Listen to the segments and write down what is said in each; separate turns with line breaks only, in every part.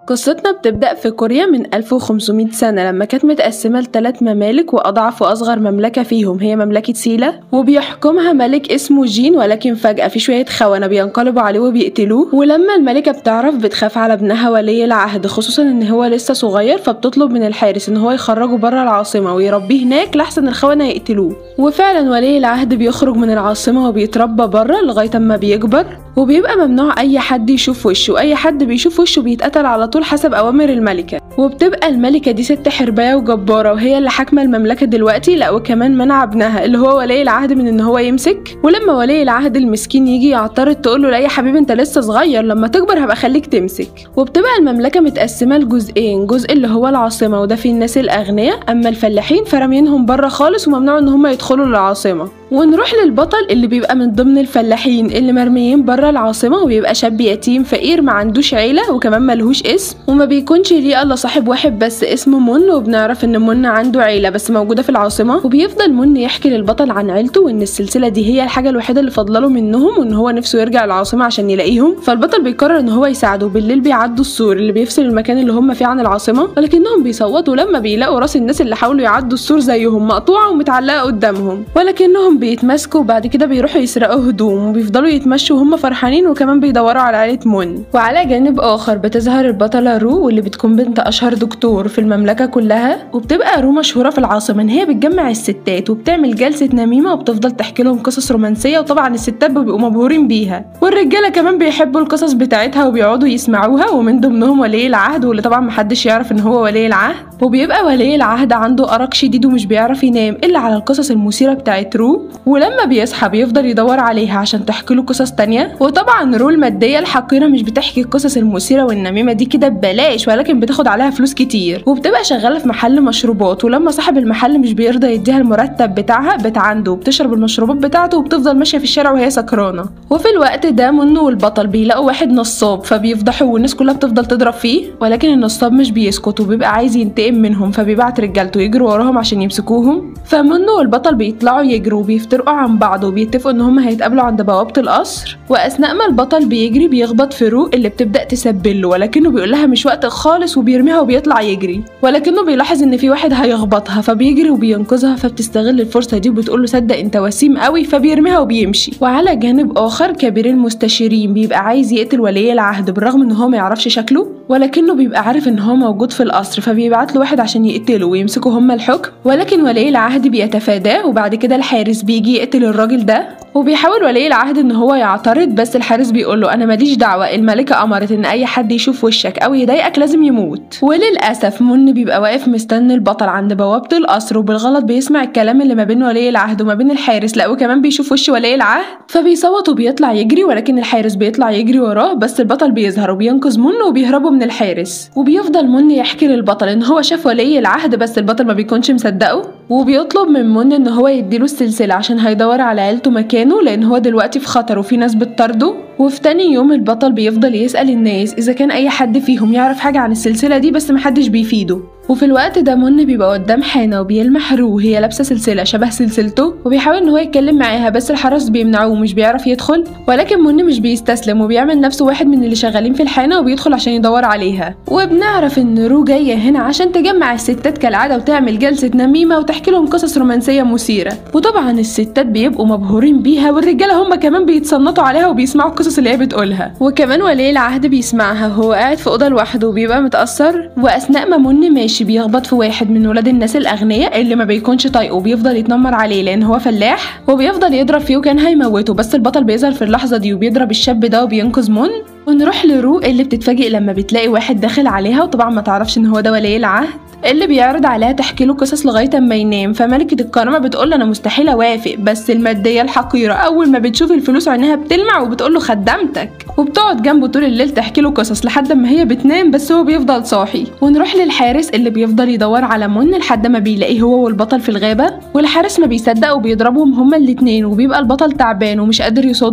قصتنا بتبدأ في كوريا من 1500 سنة لما كانت متقسمة لثلاث ممالك وأضعف وأصغر مملكة فيهم هي مملكة سيلا وبيحكمها ملك اسمه جين ولكن فجأة في شوية خونة بينقلبوا عليه وبيقتلوه ولما الملكة بتعرف بتخاف على ابنها ولي العهد خصوصا إن هو لسه صغير فبتطلب من الحارس إن هو يخرجه بره العاصمة ويربيه هناك لحسن الخونة يقتلوه وفعلا ولي العهد بيخرج من العاصمة وبيتربى بره لغاية أما بيكبر وبيبقى ممنوع أي حد يشوف وشه أي حد بيشوف وشه بيتقتل على طول حسب أوامر الملكة وبتبقى الملكة دي ست حرباية وجبارة وهي اللي حاكمة المملكة دلوقتي لا وكمان منع ابنها اللي هو ولي العهد من إن هو يمسك ولما ولي العهد المسكين يجي يعترض تقول له لا يا حبيبي أنت لسه صغير لما تكبر هبقى خليك تمسك وبتبقى المملكة متقسمة لجزئين جزء اللي هو العاصمة وده فيه الناس الأغنياء أما الفلاحين فرامينهم بره خالص وممنوع إن هم يدخلوا للعاصمة ونروح للبطل اللي بيبقى من ضمن الفلاحين اللي مرميين بره العاصمه وبيبقى شاب يتيم فقير ما عندوش عيله وكمان ملهوش اسم وما بيكونش ليه الا صاحب واحد بس اسمه من وبنعرف ان من عنده عيله بس موجوده في العاصمه وبيفضل من يحكي للبطل عن عيلته وان السلسله دي هي الحاجه الوحيده اللي فاضله منهم وان هو نفسه يرجع العاصمه عشان يلاقيهم فالبطل بيقرر ان هو يساعده بالليل بيعدوا السور اللي بيفصل المكان اللي هم فيه عن العاصمه ولكنهم بيصوتوا لما بيلاقوا راس الناس اللي حاولوا يعدوا السور زيهم مقطوعه ومتعلقه قدامهم ولكنهم بيتمسكوا بعد كده بيروحوا يسرقوا هدوم وبيفضلوا يتمشوا وهم فرحانين وكمان بيدوروا على عيلة مون وعلى جانب آخر بتظهر البطلة رو واللي بتكون بنت أشهر دكتور في المملكة كلها وبتبقى رو مشهورة في العاصمة إن هي بتجمع الستات وبتعمل جلسة نميمة وبتفضل تحكي لهم قصص رومانسية وطبعا الستات بيبقوا مبهورين بيها والرجالة كمان بيحبوا القصص بتاعتها وبيقعدوا يسمعوها ومن ضمنهم ولي العهد واللي طبعا محدش يعرف إن هو ولي العهد وبيبقى ولي العهد عنده أرق شديد ومش بيعرف ينام إلا على القصص المثيرة بتاعت رو ولما بيصحى بيفضل يدور عليها عشان تحكي له قصص تانية وطبعا رو المادية الحقيرة مش بتحكي القصص المثيرة والنميمة دي كده ببلاش ولكن بتاخد عليها فلوس كتير وبتبقى شغالة في محل مشروبات ولما صاحب المحل مش بيرضى يديها المرتب بتاعها بتعنده وبتشرب المشروبات بتاعته وبتفضل ماشية في الشارع وهي سكرانة وفي الوقت ده منه والبطل بيلاقوا واحد نصاب فبيفضحوا والناس كلها بتفضل تضرب فيه ولكن النصاب مش بيسكت وبيبقى عايز ينتقم منهم فبيبعت رجالته يجروا وراهم عشان يمسكوهم فمنه والبطل بيطلعوا يجروا وبيفترقوا عن بعض وبيتفقوا ان هم هيتقابلوا عند بوابة القصر واثناء ما البطل بيجري بيخبط في رو اللي بتبدا تسبله ولكنه بيقول لها مش وقت خالص وبيرميها وبيطلع يجري ولكنه بيلاحظ ان في واحد هيخبطها فبيجري وبينقذها فبتستغل الفرصه دي وبتقول له صدق انت وسيم قوي فبيرميها وبيمشي وعلى جانب اخر كبير المستشارين بيبقى عايز يقتل ولي العهد بالرغم ان هو ما يعرفش شكله ولكنه بيبقى عارف ان هو موجود في القصر فبيبعت له واحد عشان يقتله ويمسكوا هما الحكم ولكن ولي العهد بيتفاداه وبعد كده الحارس بيجي يقتل الراجل ده وبيحاول ولي العهد ان هو يعترض بس الحارس بيقول له انا ماليش دعوه الملكه امرت ان اي حد يشوف وشك او يضايقك لازم يموت وللاسف من بيبقى واقف مستني البطل عند بوابه القصر وبالغلط بيسمع الكلام اللي ما بين ولي العهد وما بين الحارس لا وكمان بيشوف وش ولي العهد فبيصوت وبيطلع يجري ولكن الحارس بيطلع يجري وراه بس البطل بيظهر وبينقذ من وبيهربوا من الحارس وبيفضل من يحكي للبطل ان هو شاف ولي العهد بس البطل ما بيكونش مصدقه وبيطلب من من ان هو يديله السلسله عشان هيدور على عيلته مكانه لان هو دلوقتي في خطر وفي ناس بتطارده وفي تاني يوم البطل بيفضل يسأل الناس إذا كان أي حد فيهم يعرف حاجة عن السلسلة دي بس محدش بيفيده وفي الوقت ده من بيبقى قدام حانة وبيلمح رو وهي لابسة سلسلة شبه سلسلته وبيحاول إن هو يتكلم معاها بس الحرس بيمنعوه ومش بيعرف يدخل ولكن من مش بيستسلم وبيعمل نفسه واحد من اللي شغالين في الحانة وبيدخل عشان يدور عليها وبنعرف إن رو جاية هنا عشان تجمع الستات كالعادة وتعمل جلسة نميمة وتحكي لهم قصص رومانسية مثيرة وطبعا الستات بيبقوا مبهورين بيها والرجالة هم كمان بيتصنطوا عليها وبيسمعوا القصص اللي هي بتقولها وكمان ولي العهد بيسمعها وهو قاعد في أوضة لوحده وبيبقى متأثر وأثناء ما من ماشي ماشي بيخبط في واحد من ولاد الناس الأغنياء اللي ما بيكونش طايقه وبيفضل يتنمر عليه لأن هو فلاح وبيفضل يضرب فيه وكان هيموته بس البطل بيظهر في اللحظة دي وبيضرب الشاب ده وبينقذ من ونروح لرو اللي بتتفاجئ لما بتلاقي واحد داخل عليها وطبعا ما تعرفش ان هو ده ولي العهد اللي بيعرض عليها تحكي له قصص لغايه اما ينام فملكه الكرامه بتقول له انا مستحيل اوافق بس الماديه الحقيره اول ما بتشوف الفلوس عينيها بتلمع وبتقول له خدمتك وبتقعد جنبه طول الليل تحكي له قصص لحد ما هي بتنام بس هو بيفضل صاحي ونروح للحارس اللي بيفضل يدور على من لحد ما بيلاقيه هو والبطل في الغابه والحارس ما بيصدق وبيضربهم هما الاتنين وبيبقى البطل تعبان ومش قادر يصده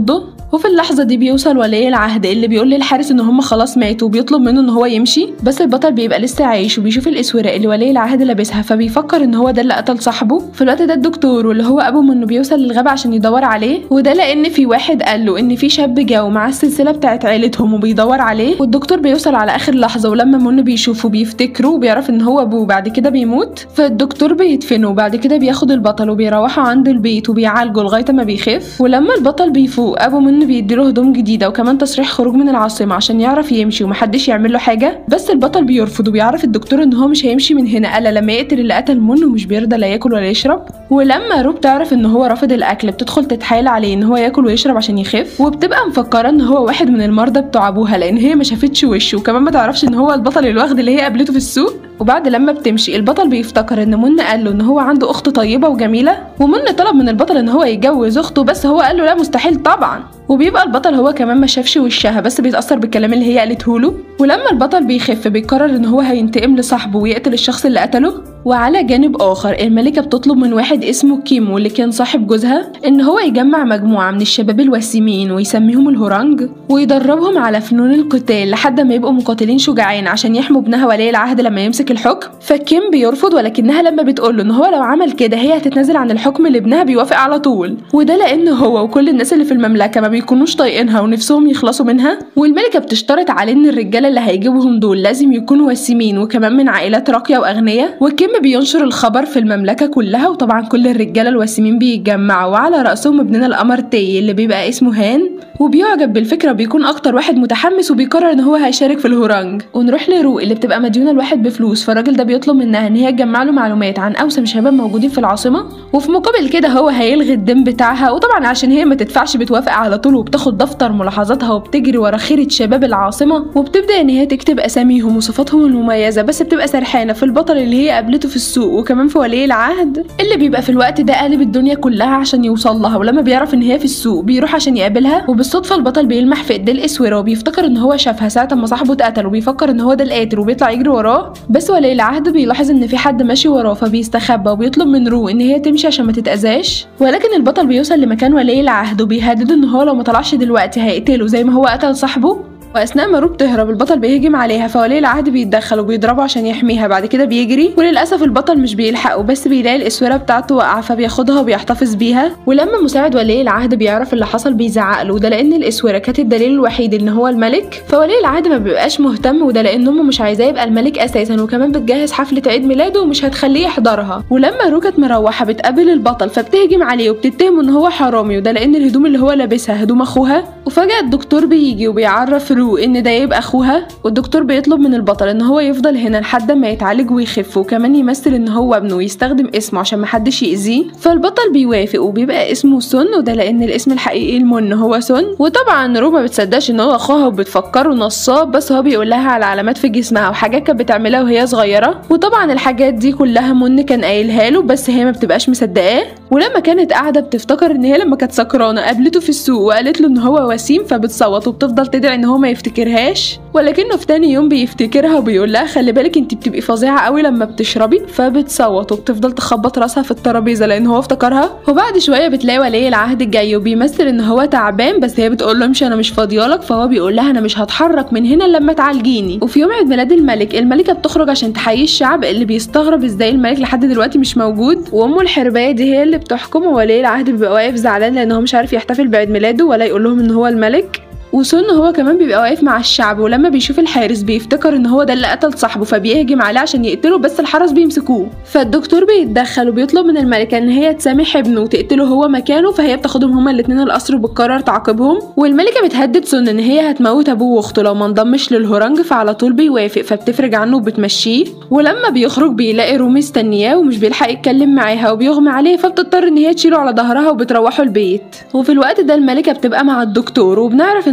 وفي اللحظة دي بيوصل ولي العهد اللي بيقول للحارس ان هم خلاص ماتوا وبيطلب منه ان هو يمشي بس البطل بيبقى لسه عايش وبيشوف الاسوره اللي ولي العهد لابسها فبيفكر ان هو ده اللي قتل صاحبه في الوقت ده الدكتور واللي هو ابو منه بيوصل للغابة عشان يدور عليه وده لان في واحد قال له ان في شاب جا ومعاه السلسلة بتاعت عيلتهم وبيدور عليه والدكتور بيوصل على اخر لحظة ولما منه بيشوفه بيفتكره وبيعرف ان هو ابوه بعد كده بيموت فالدكتور بيدفنه وبعد كده بياخد البطل وبيروحوا عند البيت وبيعالجه لغاية ما بيخف ولما البطل بيفوق ابو منه بيديله هدوم جديدة وكمان تصريح خروج من العاصمة عشان يعرف يمشي ومحدش يعمل له حاجة بس البطل بيرفض وبيعرف الدكتور ان هو مش هيمشي من هنا الا لما يقتل اللي قتل منه ومش بيرضى لا ياكل ولا يشرب ولما روب تعرف ان هو رافض الاكل بتدخل تتحايل عليه ان هو ياكل ويشرب عشان يخف وبتبقى مفكره ان هو واحد من المرضى بتوع ابوها لان هي ما شافتش وشه وكمان ما تعرفش ان هو البطل الواخد اللي هي قابلته في السوق وبعد لما بتمشي البطل بيفتكر ان منى قال له ان هو عنده اخت طيبه وجميله ومنى طلب من البطل ان هو يتجوز اخته بس هو قال له لا مستحيل طبعا وبيبقى البطل هو كمان ما شافش وشها بس بيتاثر بالكلام اللي هي قالته له ولما البطل بيخف بيقرر ان هو هينتقم لصاحبه ويقتل الشخص اللي قتله وعلى جانب آخر الملكة بتطلب من واحد اسمه كيمو اللي كان صاحب جوزها إن هو يجمع مجموعة من الشباب الوسيمين ويسميهم الهورانج ويدربهم على فنون القتال لحد ما يبقوا مقاتلين شجعان عشان يحموا ابنها ولي العهد لما يمسك الحكم فكيم بيرفض ولكنها لما بتقوله إن هو لو عمل كده هي هتتنازل عن الحكم لابنها بيوافق على طول وده لأن هو وكل الناس اللي في المملكة ما بيكونوش طايقينها ونفسهم يخلصوا منها والملكة بتشترط عليه إن الرجالة اللي هيجيبهم دول لازم يكونوا وسيمين وكمان من عائلات راقية وأغنياء وكيم بينشر الخبر في المملكة كلها وطبعا كل الرجالة الوسيمين بيتجمعوا وعلى رأسهم ابننا القمر تي اللي بيبقى اسمه هان وبيعجب بالفكرة وبيكون أكتر واحد متحمس وبيقرر إن هو هيشارك في الهورانج ونروح لرو اللي بتبقى مديونة لواحد بفلوس فالراجل ده بيطلب منها إن هي تجمع له معلومات عن أوسم شباب موجودين في العاصمة وفي مقابل كده هو هيلغي الدم بتاعها وطبعا عشان هي ما تدفعش بتوافق على طول وبتاخد دفتر ملاحظاتها وبتجري ورا خيرة شباب العاصمة وبتبدأ إن هي تكتب أساميهم وصفاتهم المميزة بس بتبقى سرحانة في البطل اللي هي قابلته في السوق وكمان في ولي العهد اللي بيبقى في الوقت ده قالب الدنيا كلها عشان يوصل لها ولما بيعرف ان هي في السوق بيروح عشان يقابلها وبالصدفه البطل بيلمح في ايديه الاسوره وبيفتكر ان هو شافها ساعه ما صاحبه اتقتل وبيفكر ان هو ده القاتل وبيطلع يجري وراه بس ولي العهد بيلاحظ ان في حد ماشي وراه فبيستخبى وبيطلب من رو ان هي تمشي عشان ما تتاذاش ولكن البطل بيوصل لمكان ولي العهد وبيهدده ان هو لو ما طلعش دلوقتي هيقتله زي ما هو قتل صاحبه واثناء ما روب تهرب البطل بيهجم عليها فولي العهد بيتدخل وبيضربه عشان يحميها بعد كده بيجري وللاسف البطل مش بيلحقه بس بيلاقي الاسوره بتاعته واقعه فبياخدها وبيحتفظ بيها ولما مساعد ولي العهد بيعرف اللي حصل بيزعق له وده لان الاسوره كانت الدليل الوحيد ان هو الملك فولي العهد ما بيبقاش مهتم وده لان امه مش عايزاه يبقى الملك اساسا وكمان بتجهز حفله عيد ميلاده ومش هتخليه يحضرها ولما رو كانت مروحه بتقابل البطل فبتهجم عليه وبتتهمه ان هو حرامي وده لان الهدوم اللي هو لابسها هدوم اخوها وفجاه الدكتور بيجي وبيعرف رو ان ده يبقى اخوها والدكتور بيطلب من البطل ان هو يفضل هنا لحد ما يتعالج ويخف وكمان يمثل ان هو ابنه ويستخدم اسمه عشان محدش يأذيه فالبطل بيوافق وبيبقى اسمه سون وده لان الاسم الحقيقي المن هو سون وطبعا رو ما بتصدقش ان هو اخوها وبتفكره نصاب بس هو بيقول لها على علامات في جسمها وحاجات كانت بتعملها وهي صغيره وطبعا الحاجات دي كلها من كان قايلها له بس هي ما بتبقاش مصدقاه ولما كانت قاعده بتفتكر ان هي لما كانت سكرانه قابلته في السوق وقالت له ان هو وسيم فبتصوت وبتفضل تدعي ان هو ما يفتكرهاش ولكنه في تاني يوم بيفتكرها وبيقول لها خلي بالك انت بتبقي فظيعه قوي لما بتشربي فبتصوت وبتفضل تخبط راسها في الترابيزه لان هو افتكرها وبعد شويه بتلاقي ولي العهد جاي وبيمثل ان هو تعبان بس هي بتقول له امشي انا مش فاضيالك فهو بيقول لها انا مش هتحرك من هنا لما تعالجيني وفي يوم عيد ميلاد الملك الملكه بتخرج عشان تحيي الشعب اللي بيستغرب ازاي الملك لحد دلوقتي مش موجود وامه الحربايه دي هي اللي بتحكم وولي العهد بيبقى واقف زعلان لان هو مش عارف يحتفل بعيد ميلاده ولا يقول لهم ان هو الملك وسون هو كمان بيبقى واقف مع الشعب ولما بيشوف الحارس بيفتكر ان هو ده اللي قتل صاحبه فبيهجم عليه عشان يقتله بس الحرس بيمسكوه فالدكتور بيتدخل وبيطلب من الملكه ان هي تسامح ابنه وتقتله هو مكانه فهي بتاخدهم هما الاتنين القصر وبتقرر تعاقبهم والملكه بتهدد سون ان هي هتموت ابوه واخته لو ما انضمش للهورانج فعلى طول بيوافق فبتفرج عنه وبتمشيه ولما بيخرج بيلاقي رومي مستنياه ومش بيلحق يتكلم معاها وبيغمى عليه فبتضطر ان هي تشيله على ظهرها وبتروحوا البيت وفي الوقت ده الملكه بتبقى مع الدكتور وبنعرف ان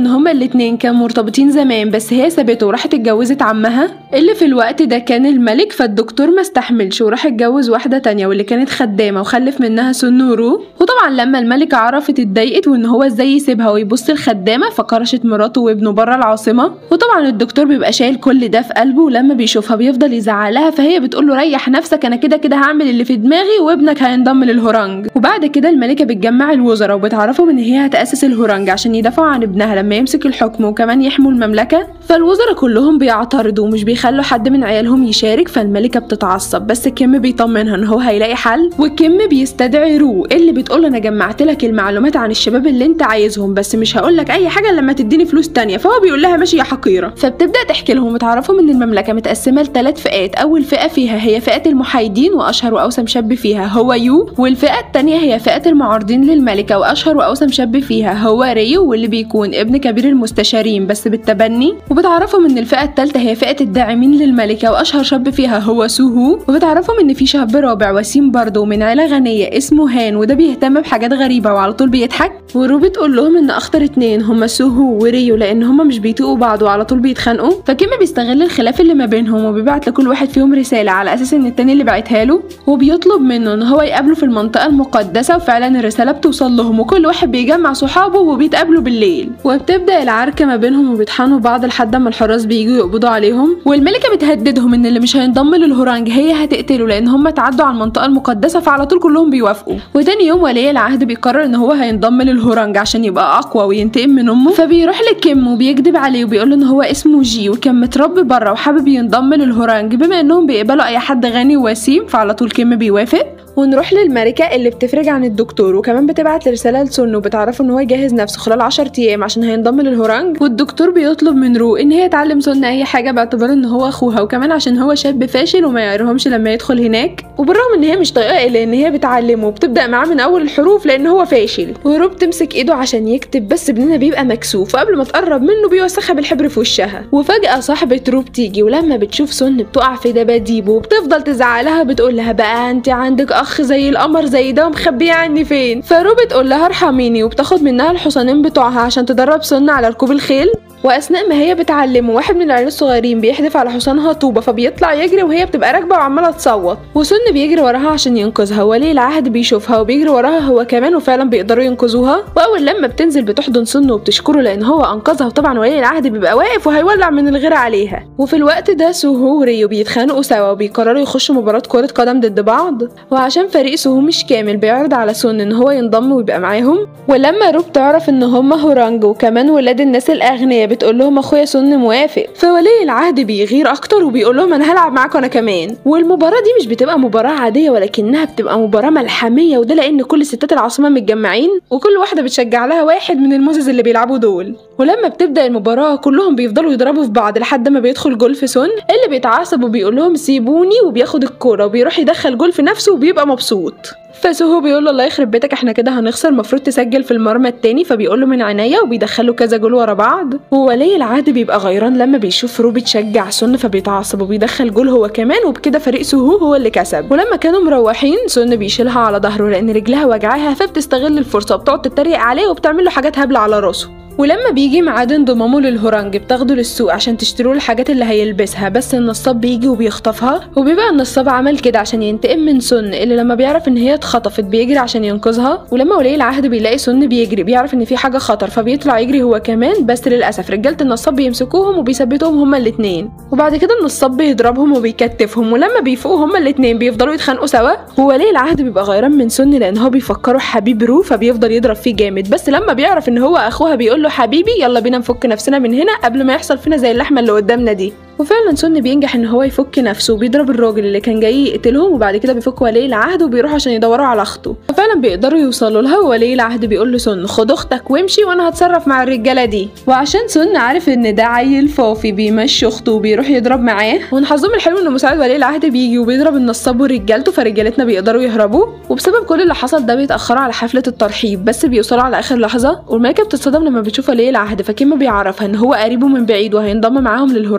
ان هما الاتنين كانوا مرتبطين زمان بس هي سابته وراحت اتجوزت عمها اللي في الوقت ده كان الملك فالدكتور ما استحملش وراح اتجوز واحدة تانية واللي كانت خدامة وخلف منها سنورو وطبعا لما الملكة عرفت اتضايقت وان هو ازاي يسيبها ويبص الخدامة فكرشت مراته وابنه بره العاصمة وطبعا الدكتور بيبقى شايل كل ده في قلبه ولما بيشوفها بيفضل يزعلها فهي بتقول له ريح نفسك انا كده كده هعمل اللي في دماغي وابنك هينضم للهورانج وبعد كده الملكة بتجمع الوزراء وبتعرفهم ان هي هتأسس الهورانج عشان يدافعوا عن ابنها لما يمسك الحكم وكمان يحموا المملكة فالوزراء كلهم بيعترضوا ومش بيخلوا حد من عيالهم يشارك فالملكة بتتعصب بس كيم بيطمنها ان هو هيلاقي حل وكيم بيستدعي رو اللي بتقول انا جمعت لك المعلومات عن الشباب اللي انت عايزهم بس مش هقول لك اي حاجة لما تديني فلوس تانية فهو بيقول لها ماشي يا حقيرة فبتبدأ تحكي لهم وتعرفهم ان المملكة متقسمة لثلاث فئات اول فئة فيها هي فئة المحايدين واشهر واوسم شاب فيها هو يو والفئة التانية هي فئة المعارضين للملكة واشهر واوسم شاب فيها هو ريو واللي بيكون ابن كبير المستشارين بس بالتبني وبتعرفهم ان الفئة التالتة هي فئة الداعمين للملكة واشهر شاب فيها هو سوهو وبتعرفهم ان في شاب رابع وسيم برضه من عيلة غنية اسمه هان وده بيهتم بحاجات غريبة وعلى طول بيضحك ورو بتقول لهم ان اخطر اتنين هما سوهو وريو لان هما مش بيطيقوا بعض وعلى طول بيتخانقوا فكيم بيستغل الخلاف اللي ما بينهم وبيبعت لكل واحد فيهم رسالة على اساس ان التاني اللي بعتها له وبيطلب منه ان هو يقابله في المنطقة المقدسة وفعلا الرسالة بتوصل لهم وكل واحد بيجمع صحابه وبيتقابلوا بالليل وبتبدأ العركة ما بينهم وبيطحنوا بعض لحد ما الحراس بييجوا يقبضوا عليهم والملكة بتهددهم ان اللي مش هينضم للهورانج هي هتقتله لان هم تعدوا على المنطقة المقدسة فعلى طول كلهم بيوافقوا وتاني يوم ولي العهد بيقرر ان هو هينضم للهورانج عشان يبقى اقوى وينتقم من امه فبيروح لكيم وبيكذب عليه وبيقول ان هو اسمه جي وكان متربي بره وحابب ينضم للهورانج بما انهم بيقبلوا اي حد غني ووسيم فعلى طول كيم بيوافق ونروح للملكة اللي بتفرج عن الدكتور وكمان بتبعت رسالة لسون وبتعرفه ان هو يجهز نفسه خلال 10 ايام عشان هينضم للهورانج والدكتور بيطلب من رو ان هي تعلم سون اي حاجة باعتبار ان هو اخوها وكمان عشان هو شاب فاشل وما يعرهمش لما يدخل هناك وبالرغم ان هي مش طايقاه الا ان هي بتعلمه وبتبدا معاه من اول الحروف لان هو فاشل ورو بتمسك ايده عشان يكتب بس ابننا بيبقى مكسوف وقبل ما تقرب منه بيوسخها بالحبر في وشها وفجأة صاحبة رو بتيجي ولما بتشوف سون بتقع في دباديبه وبتفضل تزعلها بتقول لها بقى انت عندك اخ زي القمر زي ده ومخبيه عني فين فرو بتقول لها ارحميني وبتاخد منها الحصانين بتوعها عشان تدرب سن على ركوب الخيل واثناء ما هي بتعلمه واحد من العيال الصغيرين بيحدف على حصانها طوبه فبيطلع يجري وهي بتبقى راكبه وعماله تصوت وسن بيجري وراها عشان ينقذها ولي العهد بيشوفها وبيجري وراها هو كمان وفعلا بيقدروا ينقذوها واول لما بتنزل بتحضن سن وبتشكره لان هو انقذها وطبعا ولي العهد بيبقى واقف وهيولع من الغيره عليها وفي الوقت ده سوهو وريو بيتخانقوا سوا وبيقرروا يخشوا مباراه كره قدم ضد بعض وعشان فريق سوهو مش كامل بيعرض على سون ان هو ينضم ويبقى معاهم ولما روب تعرف ان هم هورانج وكمان ولاد الناس الاغنياء بتقول لهم اخويا سن موافق فولي العهد بيغير اكتر وبيقول لهم انا هلعب معاكم انا كمان والمباراه دي مش بتبقى مباراه عاديه ولكنها بتبقى مباراه ملحميه وده لان كل ستات العاصمه متجمعين وكل واحده بتشجع لها واحد من الموزز اللي بيلعبوا دول ولما بتبدا المباراه كلهم بيفضلوا يضربوا في بعض لحد ما بيدخل جول في سون اللي بيتعصب وبيقول لهم سيبوني وبياخد الكوره وبيروح يدخل جول في نفسه وبيبقى مبسوط فسوهو بيقول له الله يخرب بيتك احنا كده هنخسر المفروض تسجل في المرمى التاني فبيقول له من عينيا وبيدخله كذا جول ورا بعض وولي العهد بيبقى غيران لما بيشوف رو بتشجع سون فبيتعصب وبيدخل جول هو كمان وبكده فريق سوهو هو اللي كسب ولما كانوا مروحين سون بيشيلها على ظهره لان رجلها وجعاها فبتستغل الفرصه وبتقعد تتريق عليه وبتعمل له حاجات هبله على راسه ولما بيجي ميعاد انضمامه للهورانج بتاخده للسوق عشان تشتروا له الحاجات اللي هيلبسها بس النصاب بيجي وبيخطفها وبيبقى النصاب عمل كده عشان ينتقم من سن اللي لما بيعرف ان هي اتخطفت بيجري عشان ينقذها ولما ولي العهد بيلاقي سن بيجري بيعرف ان في حاجه خطر فبيطلع يجري هو كمان بس للاسف رجاله النصاب بيمسكوهم وبيثبتوهم هما الاتنين وبعد كده النصاب بيضربهم وبيكتفهم ولما بيفوقوا هما الاتنين بيفضلوا يتخانقوا سوا وولي العهد بيبقى غيران من سن لان هو بيفكره حبيب رو فبيفضل يضرب فيه جامد بس لما بيعرف ان هو اخوها بيقول له حبيبي يلا بينا نفك نفسنا من هنا قبل ما يحصل فينا زي اللحمه اللي قدامنا دي وفعلا سن بينجح ان هو يفك نفسه وبيضرب الراجل اللي كان جاي يقتلهم وبعد كده بيفك ولي العهد وبيروحوا عشان يدوروا على اخته ففعلا بيقدروا يوصلوا لها وولي العهد بيقول له سن خد اختك وامشي وانا هتصرف مع الرجاله دي وعشان سن عارف ان ده عيل فافي بيمشي اخته وبيروح يضرب معاه ومن حظهم الحلو ان مساعد ولي العهد بيجي وبيضرب النصاب ورجالته فرجالتنا بيقدروا يهربوا وبسبب كل اللي حصل ده بيتاخروا على حفله الترحيب بس بيوصلوا على اخر لحظه والملكه بتتصدم لما بتشوف ولي العهد فكيما بيعرفها ان هو قريبه من بعيد وهينضم معاهم للهورانج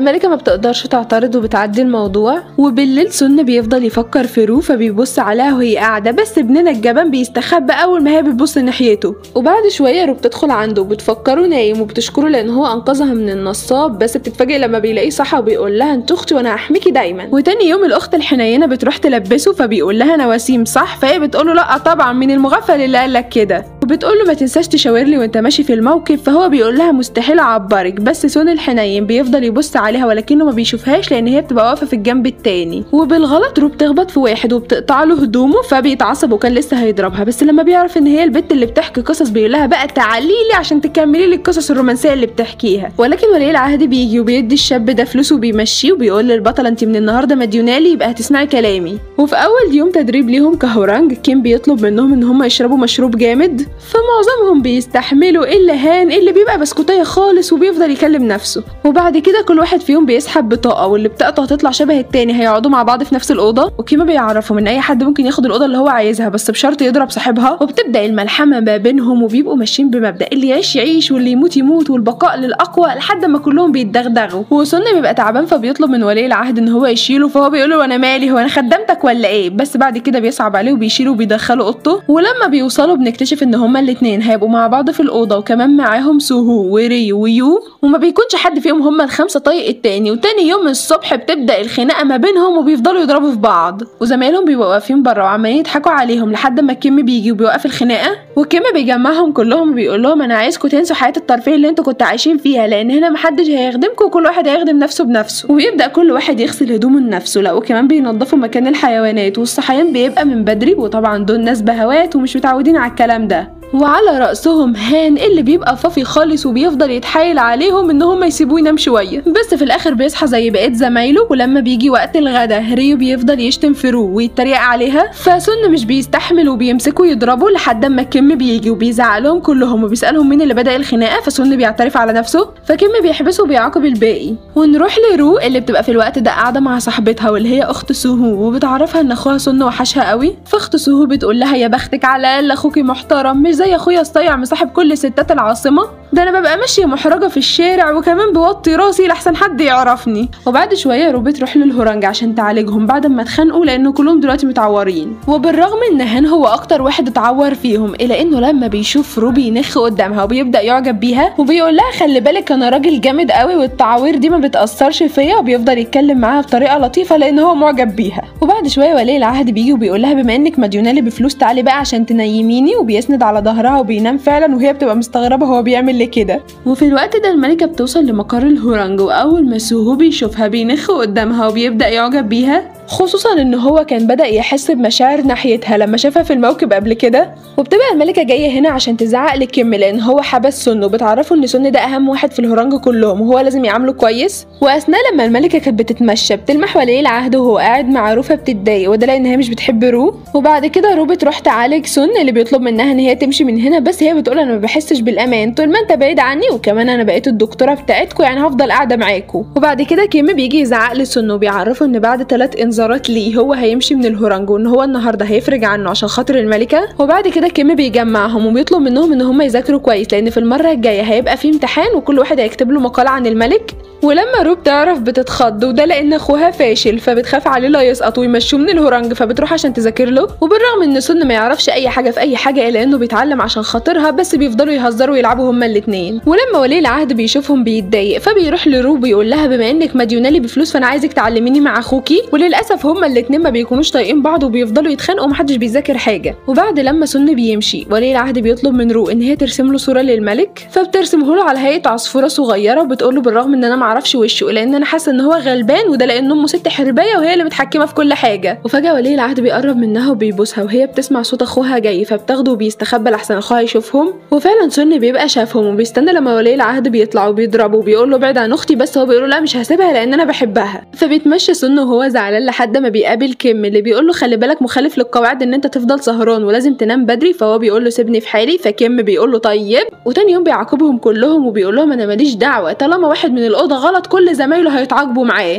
فالملكة ما بتقدرش تعترض وبتعدي الموضوع وبالليل سن بيفضل يفكر في رو فبيبص عليها وهي قاعدة بس ابننا الجبان بيستخبى أول ما هي بتبص ناحيته وبعد شوية رو بتدخل عنده وبتفكره نايم وبتشكره لأن هو أنقذها من النصاب بس بتتفاجئ لما بيلاقيه صحى وبيقول لها انت أختي وأنا هحميكي دايما وتاني يوم الأخت الحنينة بتروح تلبسه فبيقول لها أنا وسيم صح فهي بتقول له لا طبعا من المغفل اللي قال لك كده وبتقول له ما تنساش تشاور لي وانت ماشي في الموقف فهو بيقول لها مستحيل اعبرك بس سون الحنين بيفضل يبص عليها ولكنه ما بيشوفهاش لان هي بتبقى واقفه في الجنب التاني وبالغلط رو بتخبط في واحد وبتقطع له هدومه فبيتعصب وكان لسه هيضربها بس لما بيعرف ان هي البت اللي بتحكي قصص بيقول لها بقى تعالي لي عشان تكملي لي القصص الرومانسيه اللي بتحكيها ولكن ولي العهد بيجي وبيدي الشاب ده فلوس وبيمشيه وبيقول للبطله انت من النهارده مديونالي يبقى هتسمعي كلامي وفي اول يوم تدريب ليهم كهورانج كيم بيطلب منهم ان هم يشربوا مشروب جامد فمعظمهم بيستحملوا الا هان اللي بيبقى بسكوتيه خالص وبيفضل يكلم نفسه وبعد كده كل واحد فيهم بيسحب بطاقه واللي بطاقته هتطلع شبه التاني هيقعدوا مع بعض في نفس الاوضه وكيما بيعرفهم ان اي حد ممكن ياخد الاوضه اللي هو عايزها بس بشرط يضرب صاحبها وبتبدا الملحمه ما بينهم وبيبقوا ماشيين بمبدا اللي يعيش يعيش واللي يموت يموت والبقاء للاقوى لحد ما كلهم بيتدغدغوا وسن بيبقى تعبان فبيطلب من ولي العهد ان هو يشيله فهو بيقول له انا مالي هو انا خدمتك ولا ايه بس بعد كده بيصعب عليه وبيشيله وبيدخله اوضته ولما بيوصلوا بنكتشف ان هما الاتنين هيبقوا مع بعض في الاوضه وكمان معاهم سوهو وريو ويو وما بيكونش حد فيهم هما الخمسه طايق التاني وتاني يوم الصبح بتبدا الخناقه ما بينهم وبيفضلوا يضربوا في بعض وزمايلهم بيبقوا واقفين بره وعمالين يضحكوا عليهم لحد ما كيم بيجي وبيوقف الخناقه وكيم بيجمعهم كلهم وبيقول لهم انا عايزكم تنسوا حياه الترفيه اللي انتوا كنتوا عايشين فيها لان هنا محدش هيخدمكم وكل واحد هيخدم نفسه بنفسه وبيبدا كل واحد يغسل هدومه لنفسه لا وكمان بينظفوا مكان الحيوانات والصحيان بيبقى من بدري وطبعا دول ناس بهوات ومش متعودين على الكلام ده وعلى رأسهم هان اللي بيبقى فافي خالص وبيفضل يتحايل عليهم ان هم يسيبوه ينام شوية بس في الاخر بيصحى زي بقية زمايله ولما بيجي وقت الغدا ريو بيفضل يشتم في رو ويتريق عليها فسن مش بيستحمل وبيمسكوا يضربوا لحد ما كيم بيجي وبيزعق لهم كلهم وبيسألهم مين اللي بدأ الخناقة فسن بيعترف على نفسه فكيم بيحبسه وبيعاقب الباقي ونروح لرو اللي بتبقى في الوقت ده قاعدة مع صاحبتها واللي هي اخت سوهو وبتعرفها ان اخوها سن وحشها قوي فاخت سوهو بتقول لها يا بختك على الاقل اخوكي محترم مش زي اخويا الصيع مصاحب كل ستات العاصمة ده انا ببقى ماشية محرجة في الشارع وكمان بوطي راسي لحسن حد يعرفني وبعد شوية رو بتروح للهورنج عشان تعالجهم بعد ما اتخانقوا لانه كلهم دلوقتي متعورين وبالرغم ان هان هو اكتر واحد اتعور فيهم الا انه لما بيشوف رو بينخ قدامها وبيبدا يعجب بيها وبيقول لها خلي بالك انا راجل جامد قوي والتعاوير دي ما بتاثرش فيا وبيفضل يتكلم معاها بطريقه لطيفه لان هو معجب بيها وبعد شويه ولي العهد بيجي وبيقول لها بما انك مديونه لي بفلوس تعالي بقى عشان تنيميني وبيسند على ظهرها وبينام فعلا وهي بتبقى مستغربه هو بيعمل ليه كده وفي الوقت ده الملكه بتوصل لمقر الهورنج واول ما سوهو بيشوفها بينخ قدامها وبيبدا يعجب بيها خصوصا ان هو كان بدا يحس بمشاعر ناحيتها لما شافها في الموكب قبل كده وبتبقى الملكه جايه هنا عشان تزعق لكيم لان هو حبس سن وبتعرفه ان سن ده اهم واحد في الهورنج كلهم وهو لازم يعامله كويس واثناء لما الملكه كانت بتتمشى بتلمح ولي العهد وهو قاعد مع رو فبتتضايق وده لان هي مش بتحب رو وبعد كده رو بتروح تعالج سن اللي بيطلب منها ان هي تمشي من هنا بس هي بتقول انا ما بحسش بالامان طول ما انت بعيد عني وكمان انا بقيت الدكتوره بتاعتكم يعني هفضل قاعده معاكم وبعد كده كيم بيجي يزعق لسن وبيعرفه ان بعد ثلاث انذارات ليه هو هيمشي من الهورنج وان هو النهارده هيفرج عنه عشان خاطر الملكه وبعد كده كيم بيجمعهم وبيطلب منهم ان هم يذاكروا كويس لان في المره الجايه هيبقى في امتحان وكل واحد هيكتب له مقاله عن الملك ولما رو بتعرف بتتخض وده لان اخوها فاشل فبتخاف عليه لا يسقط ويمشوه من الهورنج فبتروح عشان تذاكر له وبالرغم ان سن ما يعرفش اي حاجه في اي حاجه الا انه بيتعلم عشان خاطرها بس بيفضلوا يهزروا ويلعبوا هما الاثنين ولما ولي العهد بيشوفهم بيتضايق فبيروح لرو بيقول لها بما انك مديونه لي بفلوس فانا عايزك تعلميني مع اخوكي وللاسف هما الاثنين ما بيكونوش طايقين بعض وبيفضلوا يتخانقوا ومحدش بيذاكر حاجه وبعد لما سن بيمشي ولي العهد بيطلب من رو ان هي ترسم له صوره للملك فبترسمه له على هيئه عصفوره صغيره وبتقول له بالرغم ان انا ما اعرفش وشه لان انا حاسه ان هو غلبان وده لان امه ست حربايه وهي اللي متحكمه في كل حاجه وفجاه ولي العهد بيقرب منها وبيبوسها وهي بتسمع صوت اخوها جاي فبتاخده وبيستخبى لحسن اخوها يشوفهم وفعلا سن بيبقى شافهم وبيستنى لما ولي العهد بيطلع وبيضربه وبيقول له ابعد عن اختي بس هو بيقول له لا مش هسيبها لان انا بحبها فبيتمشى سن وهو زعلان لحد ما بيقابل كيم اللي بيقول له خلي بالك مخالف للقواعد ان انت تفضل سهران ولازم تنام بدري فهو بيقول له سيبني في حالي فكيم بيقول له طيب وتاني يوم بيعاقبهم كلهم وبيقول لهم انا ماليش دعوه طالما واحد من الاوضه غلط كل زمايله هيتعاقبوا معاه وطبعا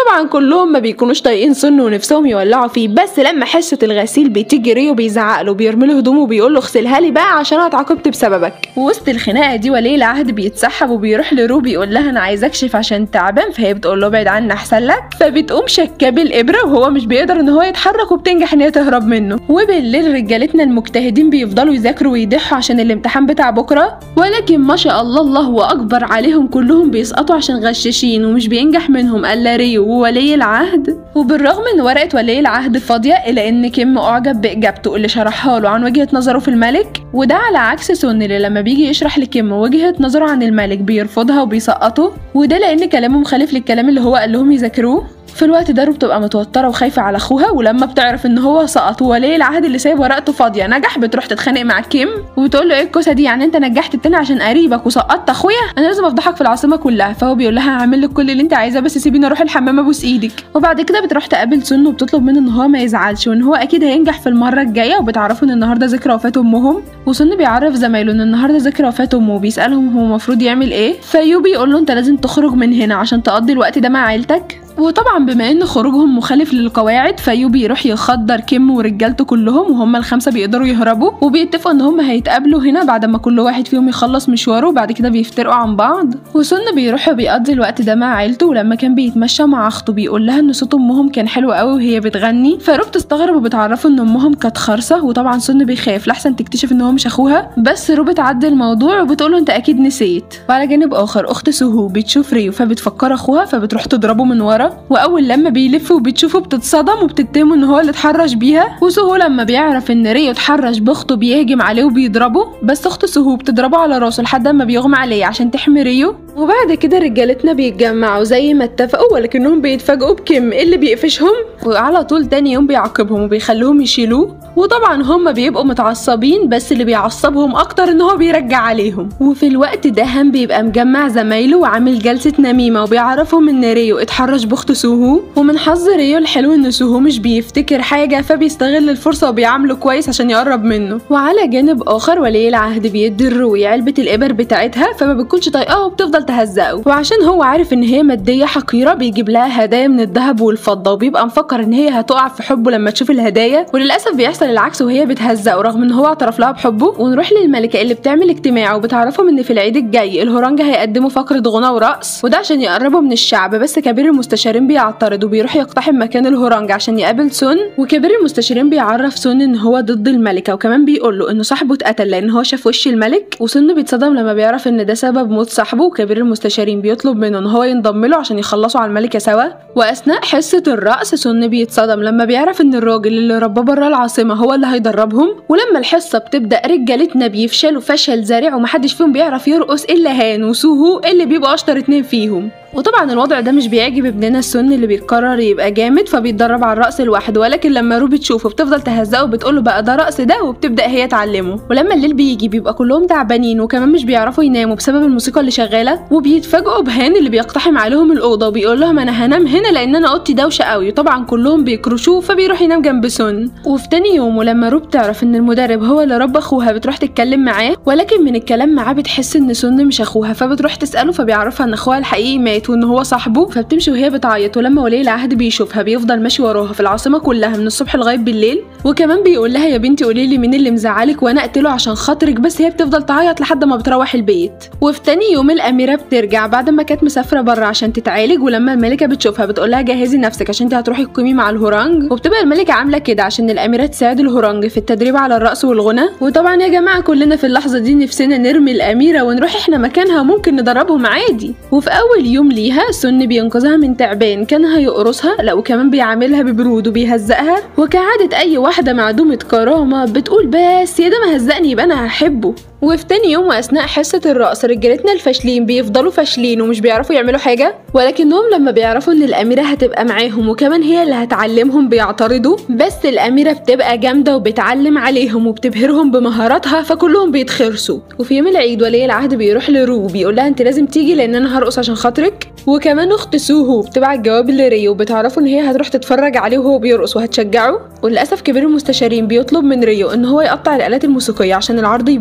وطبعا كلهم ما بيكونوش طايقين سن ونفسهم يولعوا فيه بس لما حصه الغسيل بتيجي ريو بيزعق له بيرمي له هدومه وبيقول له اغسلها لي بقى عشان انا اتعاقبت بسببك وسط الخناقه دي ولي العهد بيتسحب وبيروح لرو بيقول لها انا عايز اكشف عشان تعبان فهي بتقول له ابعد عني احسن لك فبتقوم شكاه بالابره وهو مش بيقدر ان هو يتحرك وبتنجح ان هي تهرب منه وبالليل رجالتنا المجتهدين بيفضلوا يذاكروا ويضحوا عشان الامتحان بتاع بكره ولكن ما شاء الله الله اكبر عليهم كلهم بيسقطوا عشان غشاشين ومش بينجح منهم الا ريو وولي العهد وبالرغم ان ورقه ولي العهد فاضيه الا ان كيم اعجب باجابته اللي شرحها له عن وجهه نظره في الملك وده على عكس سون اللي لما بيجي يشرح لكيم وجهه نظره عن الملك بيرفضها وبيسقطه وده لان كلامه مخالف للكلام اللي هو قال لهم يذاكروه في الوقت ده رو بتبقى متوترة وخايفة على أخوها ولما بتعرف إن هو سقط وولي العهد اللي سايب ورقته فاضية نجح بتروح تتخانق مع كيم وبتقول له إيه الكوسة دي يعني أنت نجحت التاني عشان قريبك وسقطت أخويا أنا لازم أفضحك في العاصمة كلها فهو بيقول لها هعمل لك كل اللي أنت عايزاه بس سيبيني أروح الحمام أبوس إيدك وبعد كده بتروح تقابل سن وبتطلب منه إن هو ما يزعلش وإن هو أكيد هينجح في المرة الجاية وبتعرفوا إن النهاردة ذكرى وفاة أمهم وسن بيعرف زمايله إن النهاردة ذكرى وفاة أمه وبيسألهم هو المفروض يعمل إيه فيوبي يقول له أنت لازم تخرج من هنا عشان تقضي الوقت ده مع عيلتك وطبعا بما ان خروجهم مخالف للقواعد فيوبي يروح يخدر كيم ورجالته كلهم وهم الخمسه بيقدروا يهربوا وبيتفقوا ان هم هيتقابلوا هنا بعد ما كل واحد فيهم يخلص مشواره وبعد كده بيفترقوا عن بعض وسن بيروح بيقضي الوقت ده مع عيلته ولما كان بيتمشى مع اخته بيقول لها ان صوت امهم كان حلو قوي وهي بتغني فروب بتستغرب وبتعرفه ان امهم كانت خرصه وطبعا سن بيخاف لحسن تكتشف ان هو مش اخوها بس رو بتعدي الموضوع وبتقوله انت اكيد نسيت وعلى جانب اخر اخت سهو بتشوف ريو فبتفكر اخوها فبتروح تضربه من ورا واول لما بيلف وبتشوفه بتتصدم وبتتهمه ان هو اللي اتحرش بيها وسهو لما بيعرف ان ريو اتحرش باخته بيهجم عليه وبيضربه بس اخت سهو بتضربه على راسه لحد ما بيغمى عليه عشان تحمي ريو وبعد كده رجالتنا بيتجمعوا زي ما اتفقوا ولكنهم بيتفاجئوا بكم اللي بيقفشهم وعلى طول تاني يوم بيعاقبهم وبيخلوهم يشيلوه وطبعا هم بيبقوا متعصبين بس اللي بيعصبهم اكتر ان هو بيرجع عليهم وفي الوقت ده هم بيبقى مجمع زمايله وعامل جلسة نميمة وبيعرفهم ان ريو اتحرش باخت سوهو ومن حظ ريو الحلو ان سوهو مش بيفتكر حاجة فبيستغل الفرصة وبيعامله كويس عشان يقرب منه وعلى جانب اخر ولي العهد بيدي الروي علبة الابر بتاعتها فما بتكونش طايقاها وبتفضل تهزقه وعشان هو عارف ان هي مادية حقيرة بيجيب لها هدايا من الذهب والفضة وبيبقى مفكر ان هي هتقع في حبه لما تشوف الهدايا وللاسف بيحصل العكس وهي بتهزقه رغم ان هو اعترف لها بحبه ونروح للملكة اللي بتعمل اجتماع وبتعرفهم ان في العيد الجاي الهورانجا هيقدموا فقرة غنى ورقص وده عشان يقربوا من الشعب بس كبير المستشارين بيعترض وبيروح يقتحم مكان الهورانجا عشان يقابل سون وكبير المستشارين بيعرف سون ان هو ضد الملكة وكمان بيقول له ان صاحبه اتقتل لان هو شاف وش الملك وسون بيتصدم لما بيعرف ان ده سبب موت صاحبه وكبير المستشارين بيطلب منه ان هو ينضم له عشان يخلصوا على الملكة سوا واثناء حصة الرقص سون بيتصدم لما بيعرف ان الراجل اللي رباه بره العاصمة هو اللي هيدربهم ولما الحصة بتبدأ رجالتنا بيفشلوا فشل ذريع ومحدش فيهم بيعرف يرقص الا هان وسوهو اللي بيبقوا اشطر اتنين فيهم وطبعا الوضع ده مش بيعجب ابننا السن اللي بيقرر يبقى جامد فبيتدرب على الرقص لوحده ولكن لما رو بتشوفه بتفضل تهزقه وبتقوله بقى ده رقص ده وبتبدا هي تعلمه ولما الليل بيجي بيبقى كلهم تعبانين وكمان مش بيعرفوا يناموا بسبب الموسيقى اللي شغاله وبيتفاجئوا بهان اللي بيقتحم عليهم الاوضه وبيقول لهم انا هنام هنا لان انا اوضتي دوشه قوي وطبعا كلهم بيكرشوه فبيروح ينام جنب سن وفي تاني يوم ولما رو بتعرف ان المدرب هو اللي رب اخوها بتروح تتكلم معاه ولكن من الكلام معاه بتحس ان سن مش اخوها فبتروح تساله فبيعرفها ان اخوها الحقيقي مات وان هو صاحبه فبتمشي وهي بتعيط ولما ولي العهد بيشوفها بيفضل ماشي وراها في العاصمه كلها من الصبح لغايه بالليل وكمان بيقول لها يا بنتي قولي لي مين اللي مزعلك وانا اقتله عشان خاطرك بس هي بتفضل تعيط لحد ما بتروح البيت وفي تاني يوم الاميره بترجع بعد ما كانت مسافره بره عشان تتعالج ولما الملكه بتشوفها بتقول لها جهزي نفسك عشان انت هتروحي تقيمي مع الهورانج وبتبقى الملكه عامله كده عشان الاميره تساعد الهورانج في التدريب على الرقص والغنى وطبعا يا جماعه كلنا في اللحظه دي نفسنا نرمي الاميره ونروح احنا مكانها ممكن ندربهم عادي وفي اول يوم ليها سن بينقذها من تعبان كان هيقرصها لا وكمان بيعاملها ببرود وبيهزقها وكعادة أي واحدة معدومة كرامة بتقول بس يا ده ما هزقني يبقى أنا هحبه وفي تاني يوم واثناء حصه الرقص رجالتنا الفاشلين بيفضلوا فاشلين ومش بيعرفوا يعملوا حاجه ولكنهم لما بيعرفوا ان الاميره هتبقى معاهم وكمان هي اللي هتعلمهم بيعترضوا بس الاميره بتبقى جامده وبتعلم عليهم وبتبهرهم بمهاراتها فكلهم بيتخرسوا وفي يوم العيد ولي العهد بيروح لرو بيقول لها انت لازم تيجي لان انا هرقص عشان خاطرك وكمان اخت سوهو بتبعت جواب لريو بتعرفوا ان هي هتروح تتفرج عليه وهو بيرقص وهتشجعه وللاسف كبير المستشارين بيطلب من ريو ان هو يقطع الالات الموسيقيه عشان العرض يبوظ